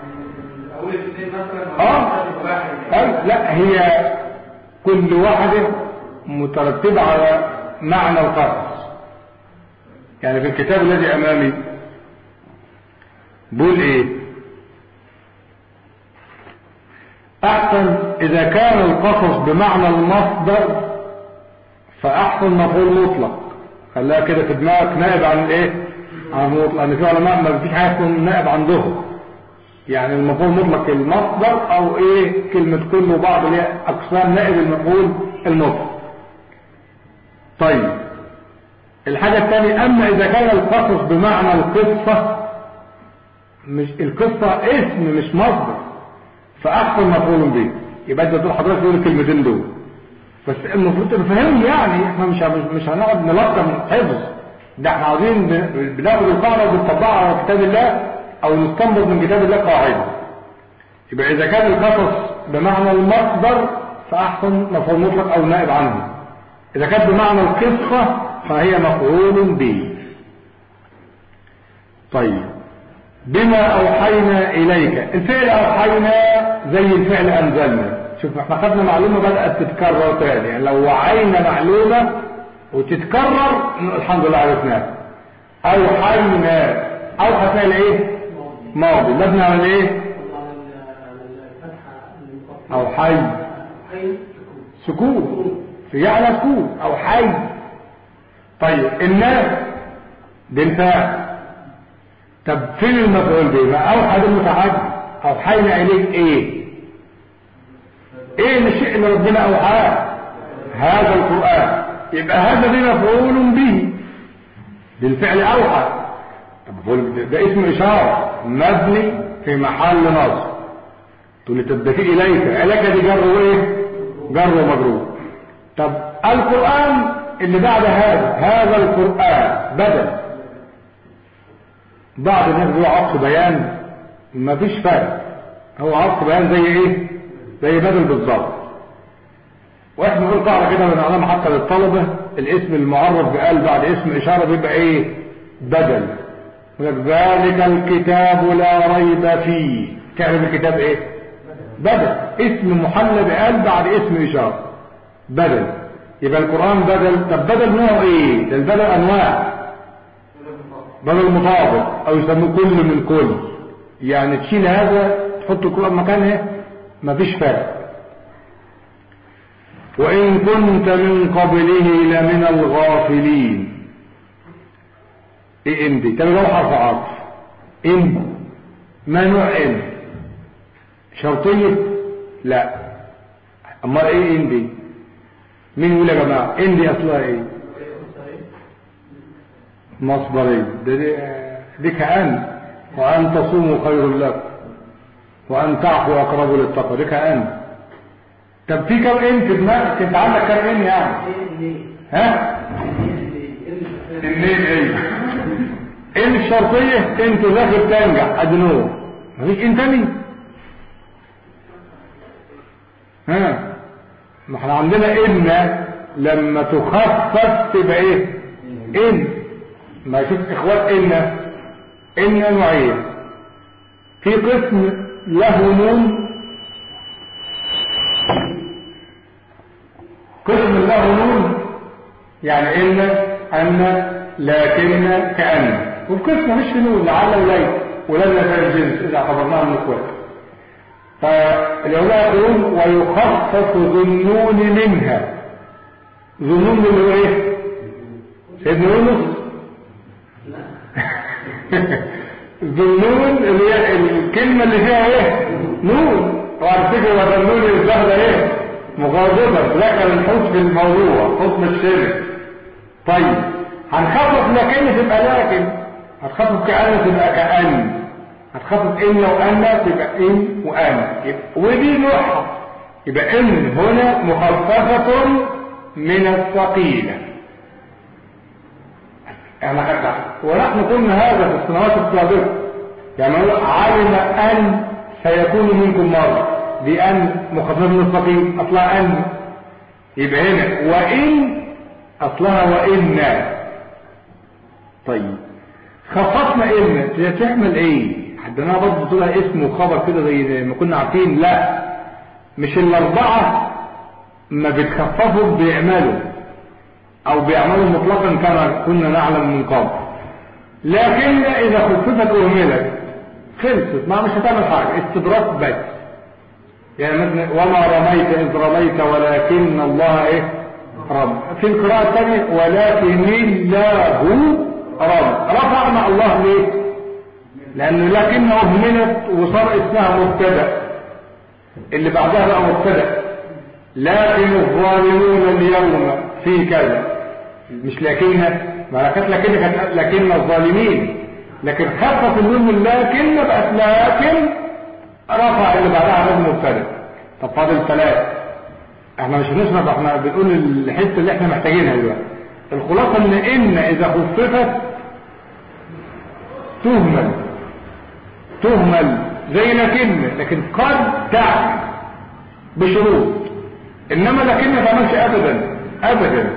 اه أي لا هي كل واحدة مترتبة على معنى القصص يعني في الكتاب الذي امامي بقول ايه احسن اذا كان القصص بمعنى المصدر فاحسن مفعول مطلق خليها كده في دماغك نائب عن الايه عن المطلق لان في علماء ما فيش حاجه اسمها نائب عندهم يعني المفعول مطلق المصدر او ايه كلمه كل وبعض اللي هي اقسام نائب المفعول المطلق طيب الحاجه الثانيه اما اذا كان القصص بمعنى القصه مش القصه اسم مش مصدر فاحسن مفعول به يبقى انت تقول حضرتك تقول الكلمتين دول بس المفروض تفهمهم يعني احنا مش مش هنقعد نلقن حفظ ده احنا عاوزين بناخد القاعده وبنطبقها على كتاب الله او نستنبط من كتاب الله قاعده يبقى اذا كان القصص بمعنى المصدر فاحسن مفعول مطلق او نائب عنه اذا كانت بمعنى القصه فهي مفعول به طيب بما اوحينا اليك الفعل اوحينا زي الفعل انزلنا شوف احنا خدنا معلومة بدأت تتكرر تاني يعني لو وعينا معلومة وتتكرر الحمد لله عرفناها اوحينا اوحى فعل ايه ماضي مبني على ايه اوحي سكون في على سكون اوحي طيب الناس بالفعل طب فين المفعول به ما اوحى ده متعدي اوحينا اليك ايه ايه الشيء اللي ربنا اوحاه هذا القرآن يبقى هذا ده مفعول به بالفعل اوحى طب ده اسم اشارة مبني في محل نصب تقول تبتدي اليك اليك دي جر وايه جر ومجرور طب القرآن اللي بعد هذا هذا القرآن بدل بعض الناس بيقول عطف بيان مفيش فرق هو عطف بيان زي ايه زي بدل بالظبط واحنا نقول قاعده كده بنعلمها حتى للطلبه الاسم المعرف بقال بعد اسم اشاره بيبقى ايه بدل ذلك الكتاب لا ريب فيه تعرف الكتاب ايه بدل اسم محل بقال بعد اسم اشاره بدل يبقى القران بدل طب بدل نوعه ايه ده البدل انواع بدل مطابق او يسموه كل من كل يعني تشيل هذا تحط القران مكانه مفيش فرق وإن كنت من قبله لمن الغافلين ايه ان دي تبقى حرف عطف ان ما نوع ان شرطية لا اما ايه ان دي مين يقول يا جماعة ان دي اصلها ايه مصدرية دي, دي, دي كأن وأن تصوموا خير لكم وأن تعفوا أقرب للتقوى دي كأن طب في كم ان في دماغك انت عندك كم ان يعني ها النين ايه ان الشرطية انت ذاكر تنجح ادنو مفيش ان تاني ها ما احنا عندنا ان لما تخفف تبقى ايه ان ما شوف اخوات ان ان نوعين في قسم له نون قسم له نون يعني إن أن لكن كأن والقسم مش في نون لعل وليت ولن يفعل الجنس إذا اعتبرناها من الإخوات فالعلماء يقولون ويخفف ذو النون منها ذو النون اللي هو ايه؟ سيدنا يونس ذو النون اللي هي الكلمة اللي فيها ايه؟ نون وعلى فكرة وذا النون الزهرة ايه؟ مغاضبة ذكر الحسن في الموضوع حسن الشرك طيب هنخفف لكن تبقى لكن هتخفف كأن تبقى كأن هتخفف إن وأن تبقى إن وأن ودي نوعها يبقى إن هنا مخففة من الثقيلة احنا خدنا ونحن قلنا هذا في السنوات السابقة يعني علم أن سيكون منكم مرض بأن مخففة من الثقيل أصلها أن يبقى هنا وإن أصلها وإن طيب خففنا إن هي تعمل إيه حدنا برضه تقولها اسم وخبر كده زي ما كنا عارفين لا مش الأربعة ما بتخففوا بيعملوا أو بيعملوا مطلقا كما كنا نعلم من قبل لكن إذا خففت وهملت خلصت ما مش هتعمل حاجة استدراك بس يعني مثلا وما رميت إذ رميت ولكن الله إيه رب في القراءة الثانية ولكن الله رب رفع مع الله ليه لأنه لكن أهملت وصار اسمها مبتدا اللي بعدها بقى مبتدا لكن الظالمون اليوم في كذا مش لكن ما كانت لكن كانت لكن الظالمين لكن خفف النون من لكن بقت لكن رفع اللي بعدها على المبتدا طب فاضل ثلاث احنا مش هنشرب احنا بنقول الحته اللي احنا محتاجينها دلوقتي الخلاصه ان ان اذا خففت تهمل تهمل زي لكن لكن قد تعمل بشروط انما لكن ما تعملش ابدا ابدا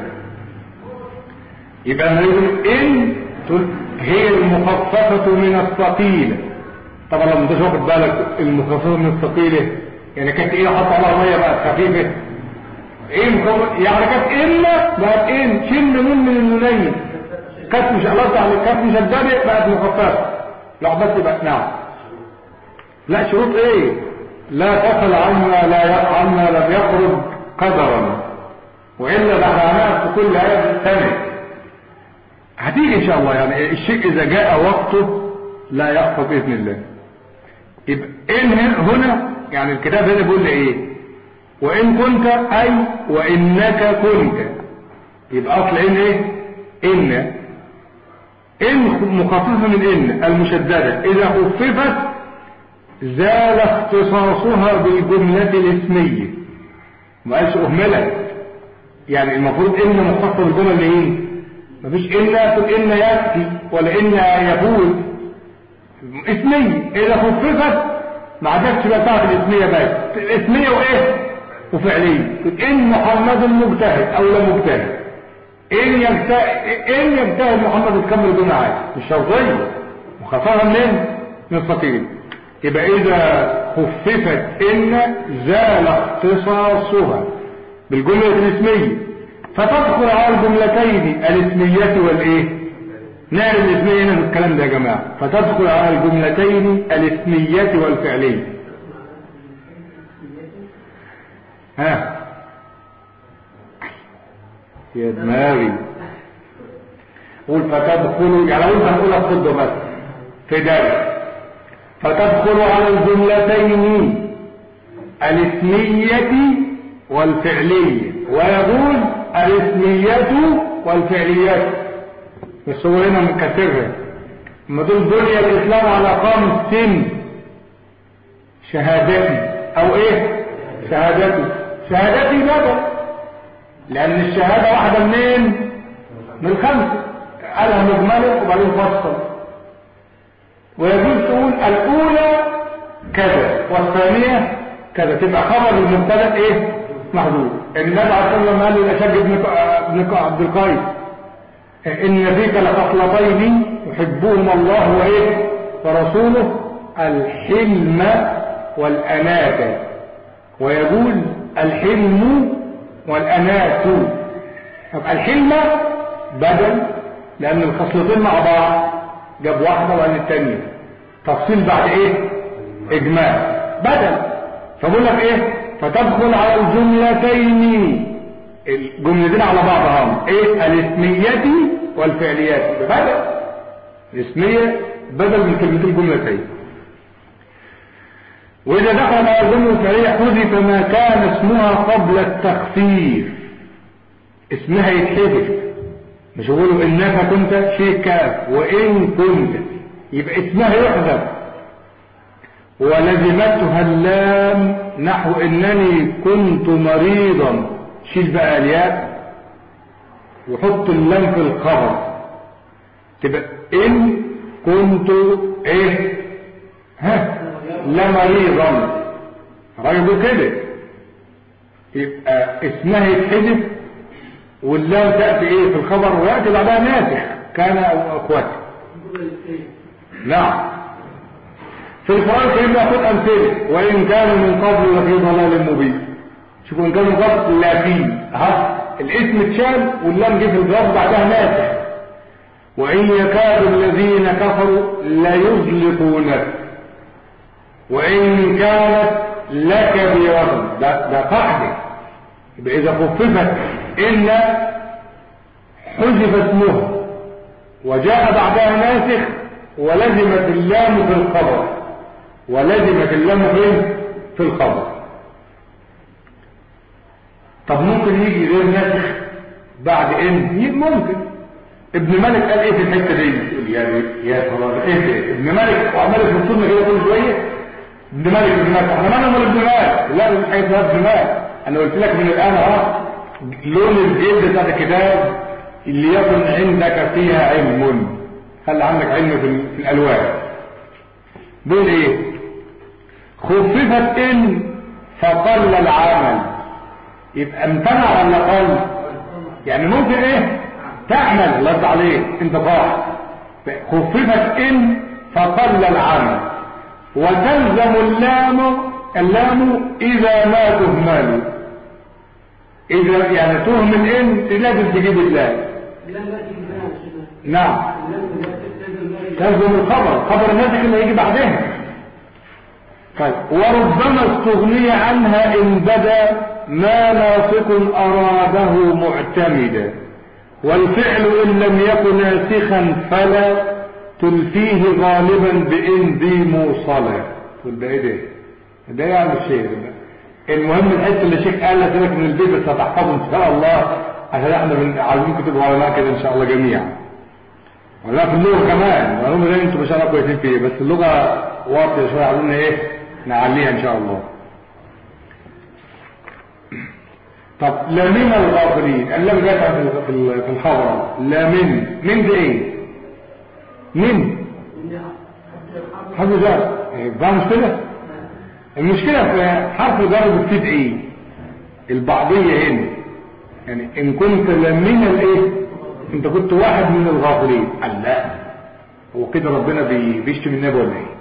يبقى نقول ان هي المخففة من الثقيلة طبعا لما انت واخد بالك المخففة من الثقيلة يعني كانت ايه حط عليها ميه بقت خفيفة ايه مخففة يعني كانت الا بقت ايه شم نون من النونين كانت مش الله تعالى كانت مشددة بقت مخففة لو بس بقت نعم لا شروط ايه لا تقل عما لا عما لم يخرج قدرا والا دععناها في كل آية ثانية هتيجي ان شاء الله يعني الشيء اذا جاء وقته لا يخفى باذن الله يبقى ان هنا يعني الكتاب هنا بيقول لي ايه وان كنت اي وانك كنت يبقى اصل ان ايه ان ان مخففه من ان المشدده اذا خففت زال اختصاصها بالجمله الاسميه ما قالش اهملت يعني المفروض ان مخففه بالجمله اللي ايه مفيش إلا تقول إن يكفي ولا إن يفوز اسمية إذا خففت ما عادتش بقى بتاعت الاسمية بس الاسمية وإيه وفعلية إن محمد مجتهد أو لا مجتهد إن يجتهد إن يجتهد محمد تكمل دون عادي مش شرطية وخفاها منين من الفقير يبقى إذا خففت إن زال اختصاصها بالجملة الاسمية فتدخل على الجملتين الاسمية والايه نعرف الاسمية هنا في الكلام ده يا جماعة فتدخل على الجملتين الاسمية والفعلية ها يا دماغي قول فتدخل يعني قول هنقولها بصدق بس في درس فتدخل على الجملتين الاسمية والفعلية ويقول الاسمية والفعليات بس هو هنا مكسرها اما دول بني الاسلام على خمس شهادتي او ايه شهادتي شهادتي بدل لان الشهادة واحدة منين من الخمسة قالها مجملة وبعدين فصل ويجوز تقول الاولى كذا والثانية كذا تبقى خبر المبتدا ايه محذوف النبي عليه الصلاه والسلام قال للاشج بن بن عبد القيس ان فيك لخصلتين يحبهما الله وايه ورسوله الحلم والاناه ويقول الحلم والاناه يبقى الحلم بدل لان الخصلتين مع بعض جاب واحده وقال الثانيه تفصيل بعد ايه اجمال بدل فبقول لك ايه فتدخل على الجملتين الجملتين على بعضها ايه الاسمية والفعليات بدل الاسمية بدل من كلمتين الجملتين واذا دخل على الجملة الفعلية حذف ما كان اسمها قبل التخفيف اسمها يتحذف مش يقولوا انك كنت شيء كاف وان كنت يبقى اسمها يحذف ولزمتها اللام نحو انني كنت مريضا شيل بقى الياء وحط اللام في الخبر تبقى ان كنت ايه ها لمريضا راجل كده يبقى اسمها يتحذف واللام تأتي ايه في الخبر ويأتي بعدها ناسخ كان او اخواته نعم في القرآن الكريم ناخد أمثلة وإن كانوا من قبل لفي ضلال مبين شوفوا إن كانوا من قبل لا في ها الاسم اتشال واللام جه في الجواب بعدها ناسخ وإن يكاد الذين كفروا ليزلقونك وإن كانت لك بوزن ده, ده قاعدة يبقى إذا خففت إن حذف اسمها وجاء بعدها ناسخ ولزمت اللام في الخبر ولزمت اللام فين في الخبر طب ممكن يجي غير ناسخ بعد ان ممكن ابن مالك قال ايه في الحته دي يا يا خلاص ايه ده ابن مالك وعمال في السنه كده كل شويه ابن مالك ابن مالك احنا مالنا ولا ابن مالك لا مش حاجه اسمها ابن مالك انا قلت لك من الان اهو لون الجلد بتاع الكتاب اللي يكن عندك فيها علم خلي عندك علم في, في الالوان بيقول ايه خففت ان فقل العمل يبقى امتنع ولا قل يعني ممكن ايه تعمل الله يرضى عليك انت قاعد خففت ان فقل العمل وتلزم اللام اللام اذا ما تهمل اذا يعني تهمل ان لازم تجيب اللام نعم تلزم الخبر خبر الناس اللي هيجي بعدها طيب وربما استغني عنها ان بدا ما ناطق اراده معتمدا والفعل ان لم يكن ناسخا فلا تلفيه غالبا بان ذي موصلا تقول ده ايه ده ده يعني الشيخ المهم الحته اللي الشيخ قال لك من البيت بس هتحفظه ان شاء الله عشان احنا من عايزين كتب علماء كده ان شاء الله جميعا ولا في اللغه كمان المعلومه دي انتوا ما شاء الله كويسين فيها بس اللغه واطيه شويه عايزين ايه نعليها ان شاء الله طب لا من الغافلين اللام جاءت في الخبر لا من من دي ايه من حرف جر يبقى مشكله المشكله في حرف الجر بتفيد ايه البعضيه هنا يعني ان كنت لمن الايه انت كنت واحد من الغافلين قال لا هو كده ربنا بيشتم النبي ولا ايه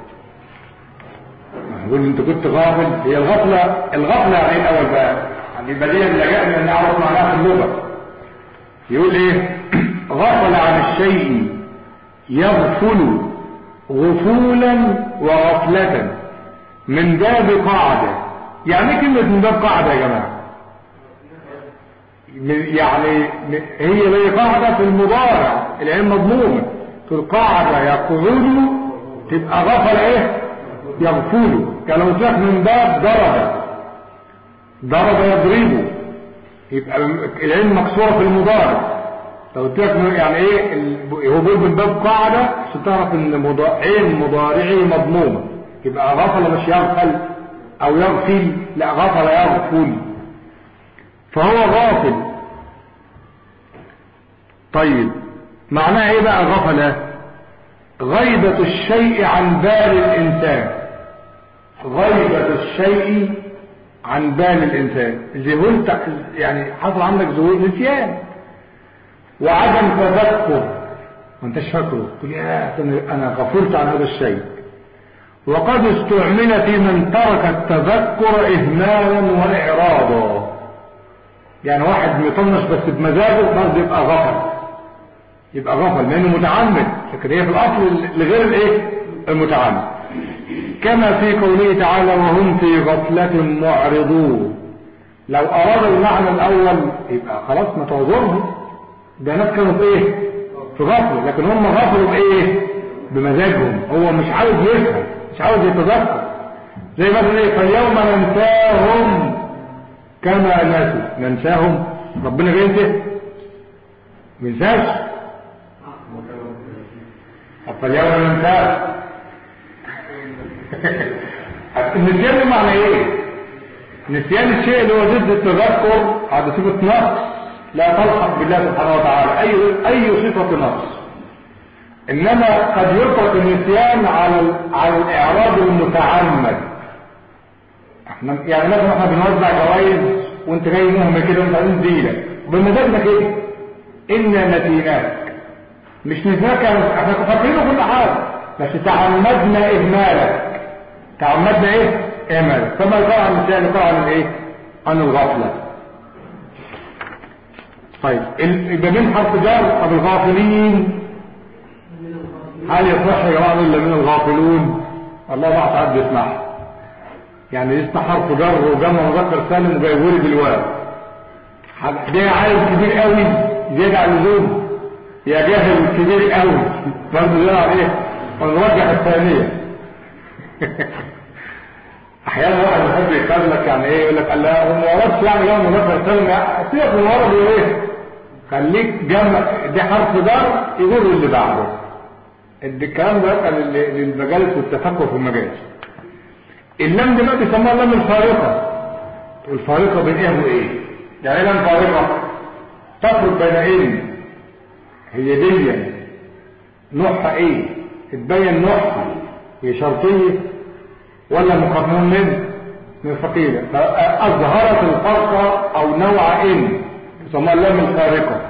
يقول انت كنت غافل هي الغفله الغفله يعني ايه الاول بقى يعني بديهي اللي جاء نعرف معناها في اللغه يقول ايه غفل عن الشيء يغفل غفولا وغفلة من باب قاعدة يعني ايه كلمة من باب قاعدة يا جماعة يعني هي زي قاعدة في المضارع العين مضمومة في القاعدة يقعد تبقى غفل ايه يغفل كان قلت لك من باب ضرب ضرب يضربه يبقى العين مكسورة في المضارع لو قلت لك يعني ايه هو بيقول من باب قاعدة عشان تعرف ان عين مضارعي مضمومة يبقى غفل مش يغفل او يغفل لا غفل يغفل فهو غافل طيب معناه ايه بقى غفل غيبة الشيء عن بال الانسان غيبة الشيء عن بال الانسان ذهول يعني حصل عندك ذهول نسيان وعدم تذكر ما انتش فاكره تقول يا انا غفلت عن هذا الشيء وقد استعمل في من ترك التذكر اهمالا واعراضا يعني واحد مطنش بس بمزاجه برضه يبقى غفل يبقى غفل لانه متعمد لكن هي في الاصل لغير الايه المتعمد كما في قوله تعالى وهم في غفلة معرضون لو اراد المعنى الاول يبقى خلاص ما تعذرهم ده ناس كانوا في ايه في غفلة لكن هم غفلوا بايه بمزاجهم هو مش عاوز يفهم مش عاوز يتذكر زي مثلا ايه فاليوم ننساهم كما نسوا ننساهم ربنا بينسى منساش فاليوم ننساهم النسيان معنى ايه نسيان الشيء اللي هو ضد التذكر هذا صفة نقص لا تلحق بالله سبحانه وتعالى اي اي صفة نقص انما قد يطلق النسيان على على الاعراض المتعمد احنا يعني مثلا احنا بنوزع جوائز وانت جاي مهمة كده وانت عايز ديلك بمزاجنا كده انا نسيناك مش نسيناك احنا فاكرينه كل حاجه بس تعمدنا اهمالك تعمدنا ايه اهمالك فما يقال عن النسيان يقال عن الايه عن الغفله طيب يبقى من حرف جر طب الغافلين هل يصح يا جماعه الا من الغافلون الله بعض ساعات بيسمعها يعني لسه حرف جر وجمع مذكر سالم وجايبه لي بالواو ده عالم كبير قوي زيادة عن اللزوم يا جاهل كبير قوي برضه يلعب ايه ونرجح الثانية احيانا واحد يحب يخلك يعني ايه يقول لك الله هو ما وردش يعني يوم مذكر سالم سيبك من ورد ايه خليك جمع ده حرف جر يقول اللي بعده الكلام ده كان للمجالس والتفكر في المجالس اللام دي بقى بيسموها اللام الفارقه الفارقه بين ايه وايه يعني ايه لام فارقه تفرق بين ايه هي دي نوعها ايه تبين نوعها هي شرطيه ولا مقرنون من من فقيله فاظهرت الفرقه او نوع ان يسموها اللام الفارقه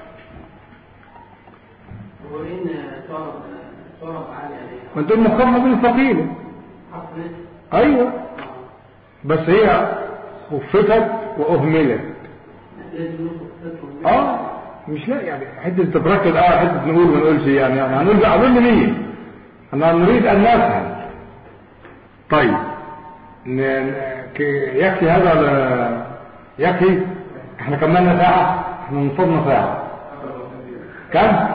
وإن صرف صرف عالي عليها ما انت مقرنه من الفقيله حرف نسب ايوه بس هي خففت واهملت لازم ناخد فترة اه مش لا يعني حته تتركز اه حته نقول ما نقولش يعني يعني هنقول هنقول لمين انا نريد ان نفهم طيب ن... ن- ك- يكفي هذا ل... يكفي احنا كملنا ساعة احنا نصبنا ساعة كم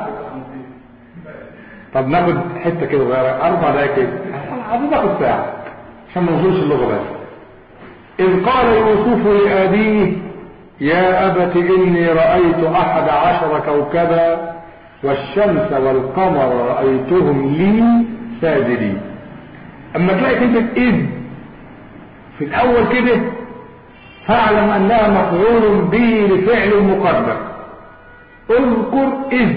طب ناخد حتة كده صغيرة اربع دقايق كده عايزين ناخد ساعة عشان ما نوصلش اللغة بس إذ قال يوسف لأبيه يا أبت إني رأيت أحد عشر كوكبا والشمس والقمر رأيتهم لي ساجدين أما تلاقي كلمة إذ في الأول كده فاعلم أنها مفعول به لفعل مقدر اذكر إذ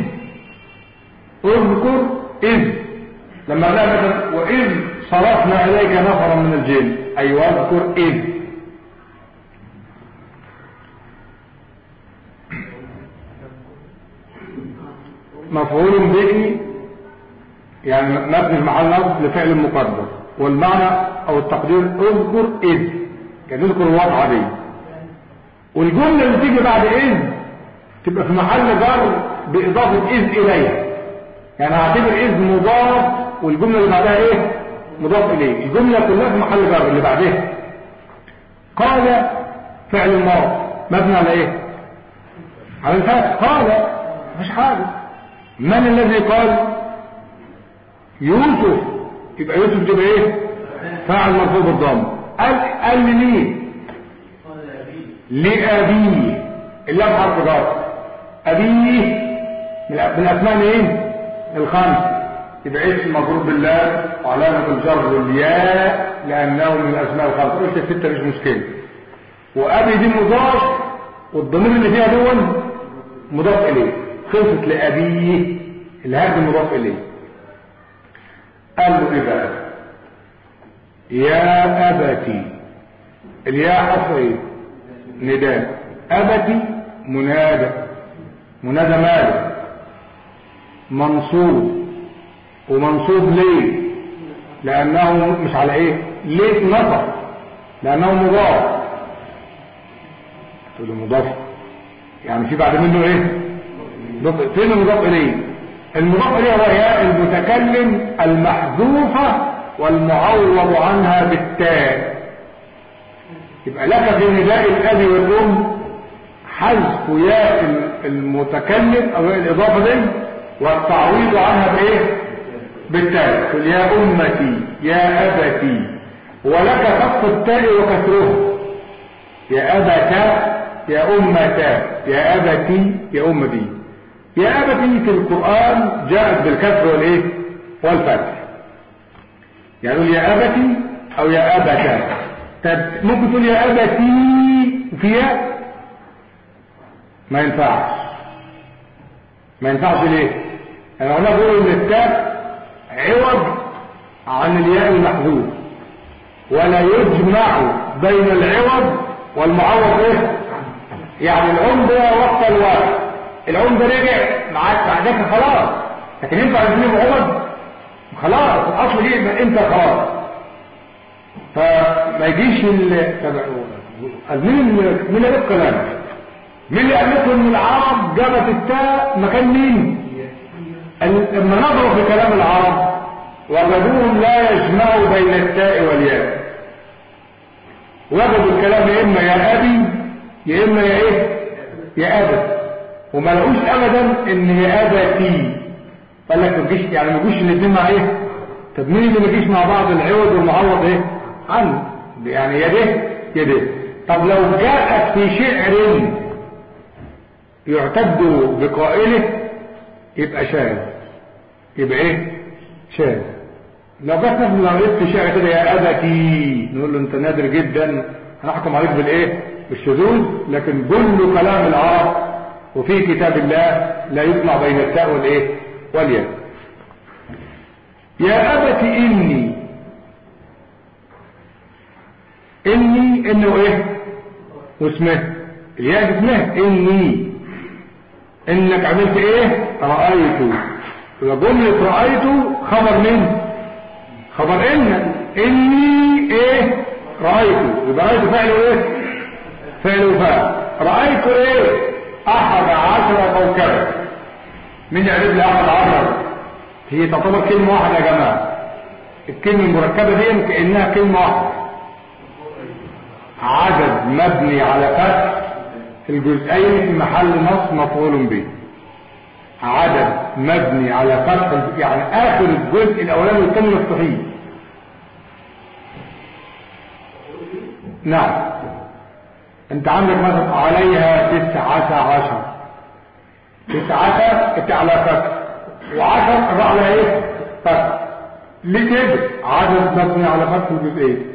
اذكر إذ لما لا مثلا وإذ صرفنا إليك نفرا من الجن أيوة اذكر إذ مفعول به يعني مبني في محل نصب لفعل مقدر والمعنى او التقدير اذكر اذ يعني اذكر الوضع دي والجملة اللي تيجي بعد اذ تبقى في محل جر باضافة اذ اليها يعني هعتبر اذ مضاف والجملة اللي بعدها ايه مضاف اليه الجملة كلها في محل جر اللي بعدها قال فعل الماضي مبني على ايه على الفتح قال مش حاجة من الذي قال يوسف يبقى يوسف تبقى ايه فاعل مرفوع بالضم قال قال لمين قال أبي لأبيه اللام حرف جر أبيه من من أسماء ايه الخمس يبقى اسم مجرور بالله وعلامة الجر الياء لأنه من الأسماء الخمس قلت الستة مش مشكلة وأبي دي مضاف والضمير اللي فيها دول مضاف إليه خلصت لأبيه الهاب مضاف إليه قال له إيه بقى يا أبتي الياء حرف إيه نداء أبتي منادى منادى ماذا منصوب ومنصوب ليه لأنه مش على إيه ليه نصب لأنه مضاف تقول له مضاف يعني في بعد منه ايه مضاف- فين المضاف اليه المضاف اليه هو ياء المتكلم المحذوفة والمعوض عنها بالتاء يبقى لك في نداء الاب والام حذف ياء المتكلم او ياء الاضافة دي والتعويض عنها بايه بالتاء قل يا امتي يا ابتي ولك فتح التاء وكسرها يا أبتا يا أمتا يا أبتي يا أمتي يا أبتي في القرآن جاءت بالكسر والإيه والفتح يعني يقول يا أبتي أو يا أبتا طب ممكن تقول يا أبتي فيها ما ينفعش ما ينفعش ليه أنا هنا بقول إن التاء عوض عن الياء المحذوف ولا يجمع بين العوض والمعوض ايه يعني العمدة وقت الوقت العمدة رجع معاك بعدك خلاص لكن ينفع يجيب عمد خلاص الاصل دي يبقى انت خلاص فما يجيش ال طب مين اللي- مين اللي قال الكلام مين اللي قال لكم ان العرب جابت التاء مكان مين ال- لما نظروا في كلام العرب وجدوهم لا يجمعوا بين التاء والياء وجدوا الكلام يا اما يا ابي يا اما يا ايه يا ابا وما لقوش ابدا ان يا ابتي قال لك ما تجيش يعني ما يجوش الاثنين مع ايه طب مين اللي ما يجيش مع بعض العوض والمعوض ايه عنه يعني يا ده يا ده طب لو جاءت في شعر يعتد بقائله يبقى شاذ يبقى ايه شاذ لو جت مثلا لو لقيت في شعر كده يا ابتي نقول له انت نادر جدا هنحكم عليك بالايه بالشذوذ لكن كل كلام العرب وفي كتاب الله لا يجمع بين التاء والايه والياء يا ابت اني اني انه ايه واسمه الياء دي اسمها اني انك عملت ايه رأيت وجملة رأيت خبر من خبر ان اني ايه رأيت يبقى رأيت فعله ايه فعله فعل رأيت ايه احد عشر كوكبا من يعرف لي احد عشر هي تعتبر كلمة واحدة يا جماعة الكلمة المركبة دي كأنها كلمة واحدة عدد مبني على فتح الجزئين في محل نص مفعول به عدد مبني على فتح يعني اخر الجزء الاولاني والثاني مفتوحين نعم انت عندك مثلا عليها تسعة عشر تسعة انت على فتح وعشر الراء على ايه فتح ليه كده عدد مبني على فتح الجزئين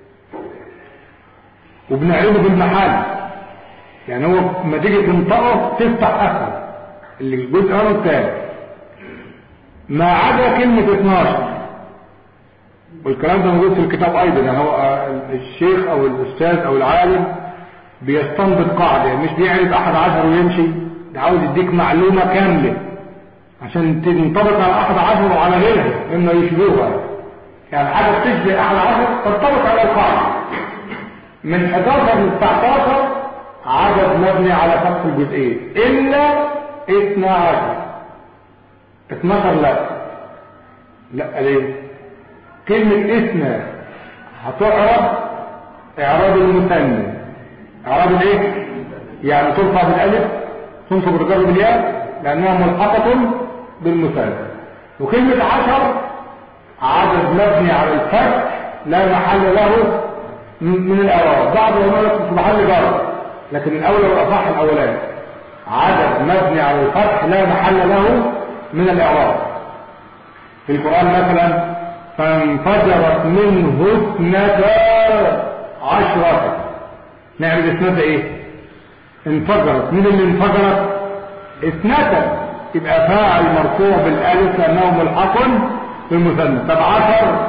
وبنعرضه بالمحل يعني هو لما تيجي تنطقه تفتح اخر اللي الجزء الاول الثاني ما عدا كلمة 12 والكلام ده موجود في الكتاب ايضا يعني هو الشيخ او الاستاذ او العالم بيستنبط قاعدة يعني مش بيعرف احد عشر ويمشي ده عاوز يديك معلومة كاملة عشان تنطبق على احد عشر وعلى غيرها مما يشبهها يعني حاجة بتشبه احد عشر تنطبق على القاعدة من 11 ل 19 عدد مبني على فتح الجزئين الا 12 12 لا لا ليه كلمة اثنى هتعرب اعراب المثنى اعراب الايه يعني ترفع بالالف تنصب الرجال بالياء لانها ملحقة بالمثنى وكلمة عشر عدد مبني على الفتح لا محل له من الاعراب بعض العلماء في محل جر لكن الاولى والاصح الاولاني عدد مبني على الفتح لا محل له من الاعراب في القران مثلا فانفجرت منه اثنتا عشرة نعمل اثنتا ايه انفجرت من اللي انفجرت اثنتا يبقى فاعل مرفوع بالالف لانه ملحق بالمثنى طب عشر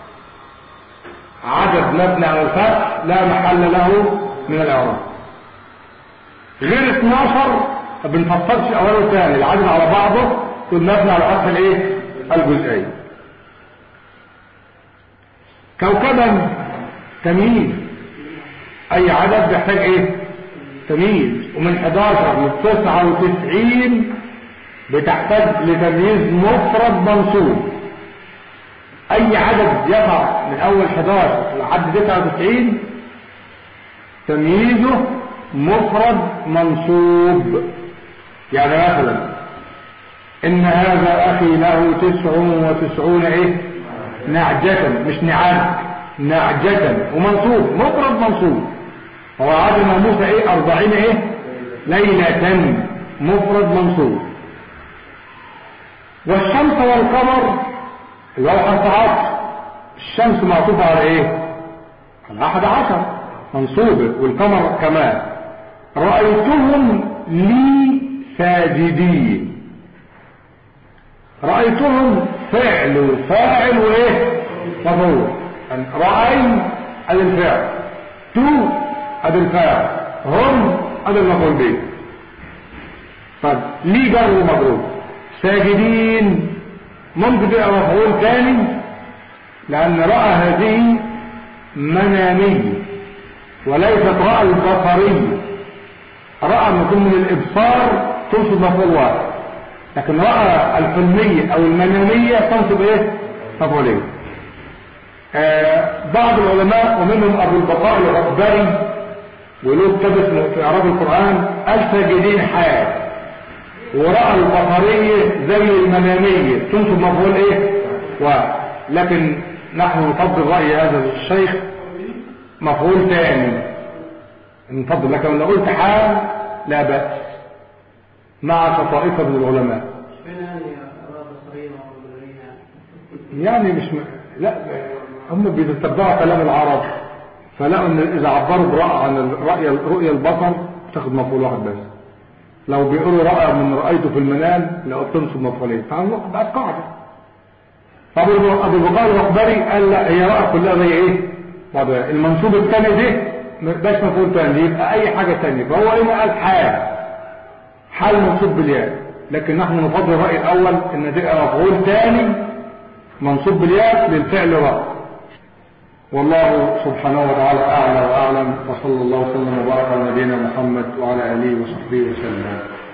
عدد مبني على الفتح لا محل له من الاعراب غير 12 ما بنفصلش اول وثاني العدد على بعضه يكون مبني على فتح الايه الجزئين كوكبا تمييز اي عدد بيحتاج ايه تمييز ومن 11 ل 99 بتحتاج لتمييز مفرد منصوب اي عدد يقع من اول 11 لحد 99 تمييزه مفرد منصوب يعني مثلا ان هذا اخي له تسع وتسعون ايه نعجة مش نعاج نعجة ومنصوب مفرد منصوب هو عدنا موسى ايه اربعين ايه ليلة مفرد منصوب والشمس والقمر اللي هو حرف عطف الشمس معطوفة على ايه على احد عشر منصوبة والقمر كمان رأيتهم لي ساجدين رأيتهم فعل وفاعل وايه مفعول يعني رأي ادي الفعل تو ادي الفاعل هم ادي المفعول به طب لي جر ومجرور ساجدين ممكن تبقى مفعول ثاني لأن رأى هذه منامية وليست رأى البصرية رأى ما يكون من الإبصار تنصب مفعول واحد لكن رأى الحلمية أو المنامية تنصب إيه؟ مفعولين آه بعض العلماء ومنهم ابو البقاء العقبري وله كتاب اسمه في اعراب القران قال ساجدين حال وراى البصريه زي المناميه تنصب مفعول ايه واحد لكن نحن نفضل راي هذا الشيخ مفعول ثاني نفضل لكن لو قلت حال لا باس مع طائفه من العلماء فين يعني أراء بصرية وعمرية يعني مش م... لا هم بيتبعوا كلام العرب فلقوا ان اذا عبروا برأى عن الرأي رؤية البصر تاخد مفعول واحد بس لو بيقولوا رأى من رأيته في المنام لو بتنصب مفعولين فبقت قاعدة فابو ابو البقاء الاخباري قال لا هي رأى كلها زي ايه بعضها المنصوب الثاني ده مبقاش مفعول ثاني يبقى اي حاجة ثانيه فهو هنا قال حال حال منصوب بالياء لكن نحن نفضل الرأي الاول ان تبقى مفعول ثاني منصوب بالياء للفعل رأى والله سبحانه وتعالى أعلى وأعلم وصلى الله وسلم وبارك على نبينا محمد وعلى آله وصحبه وسلم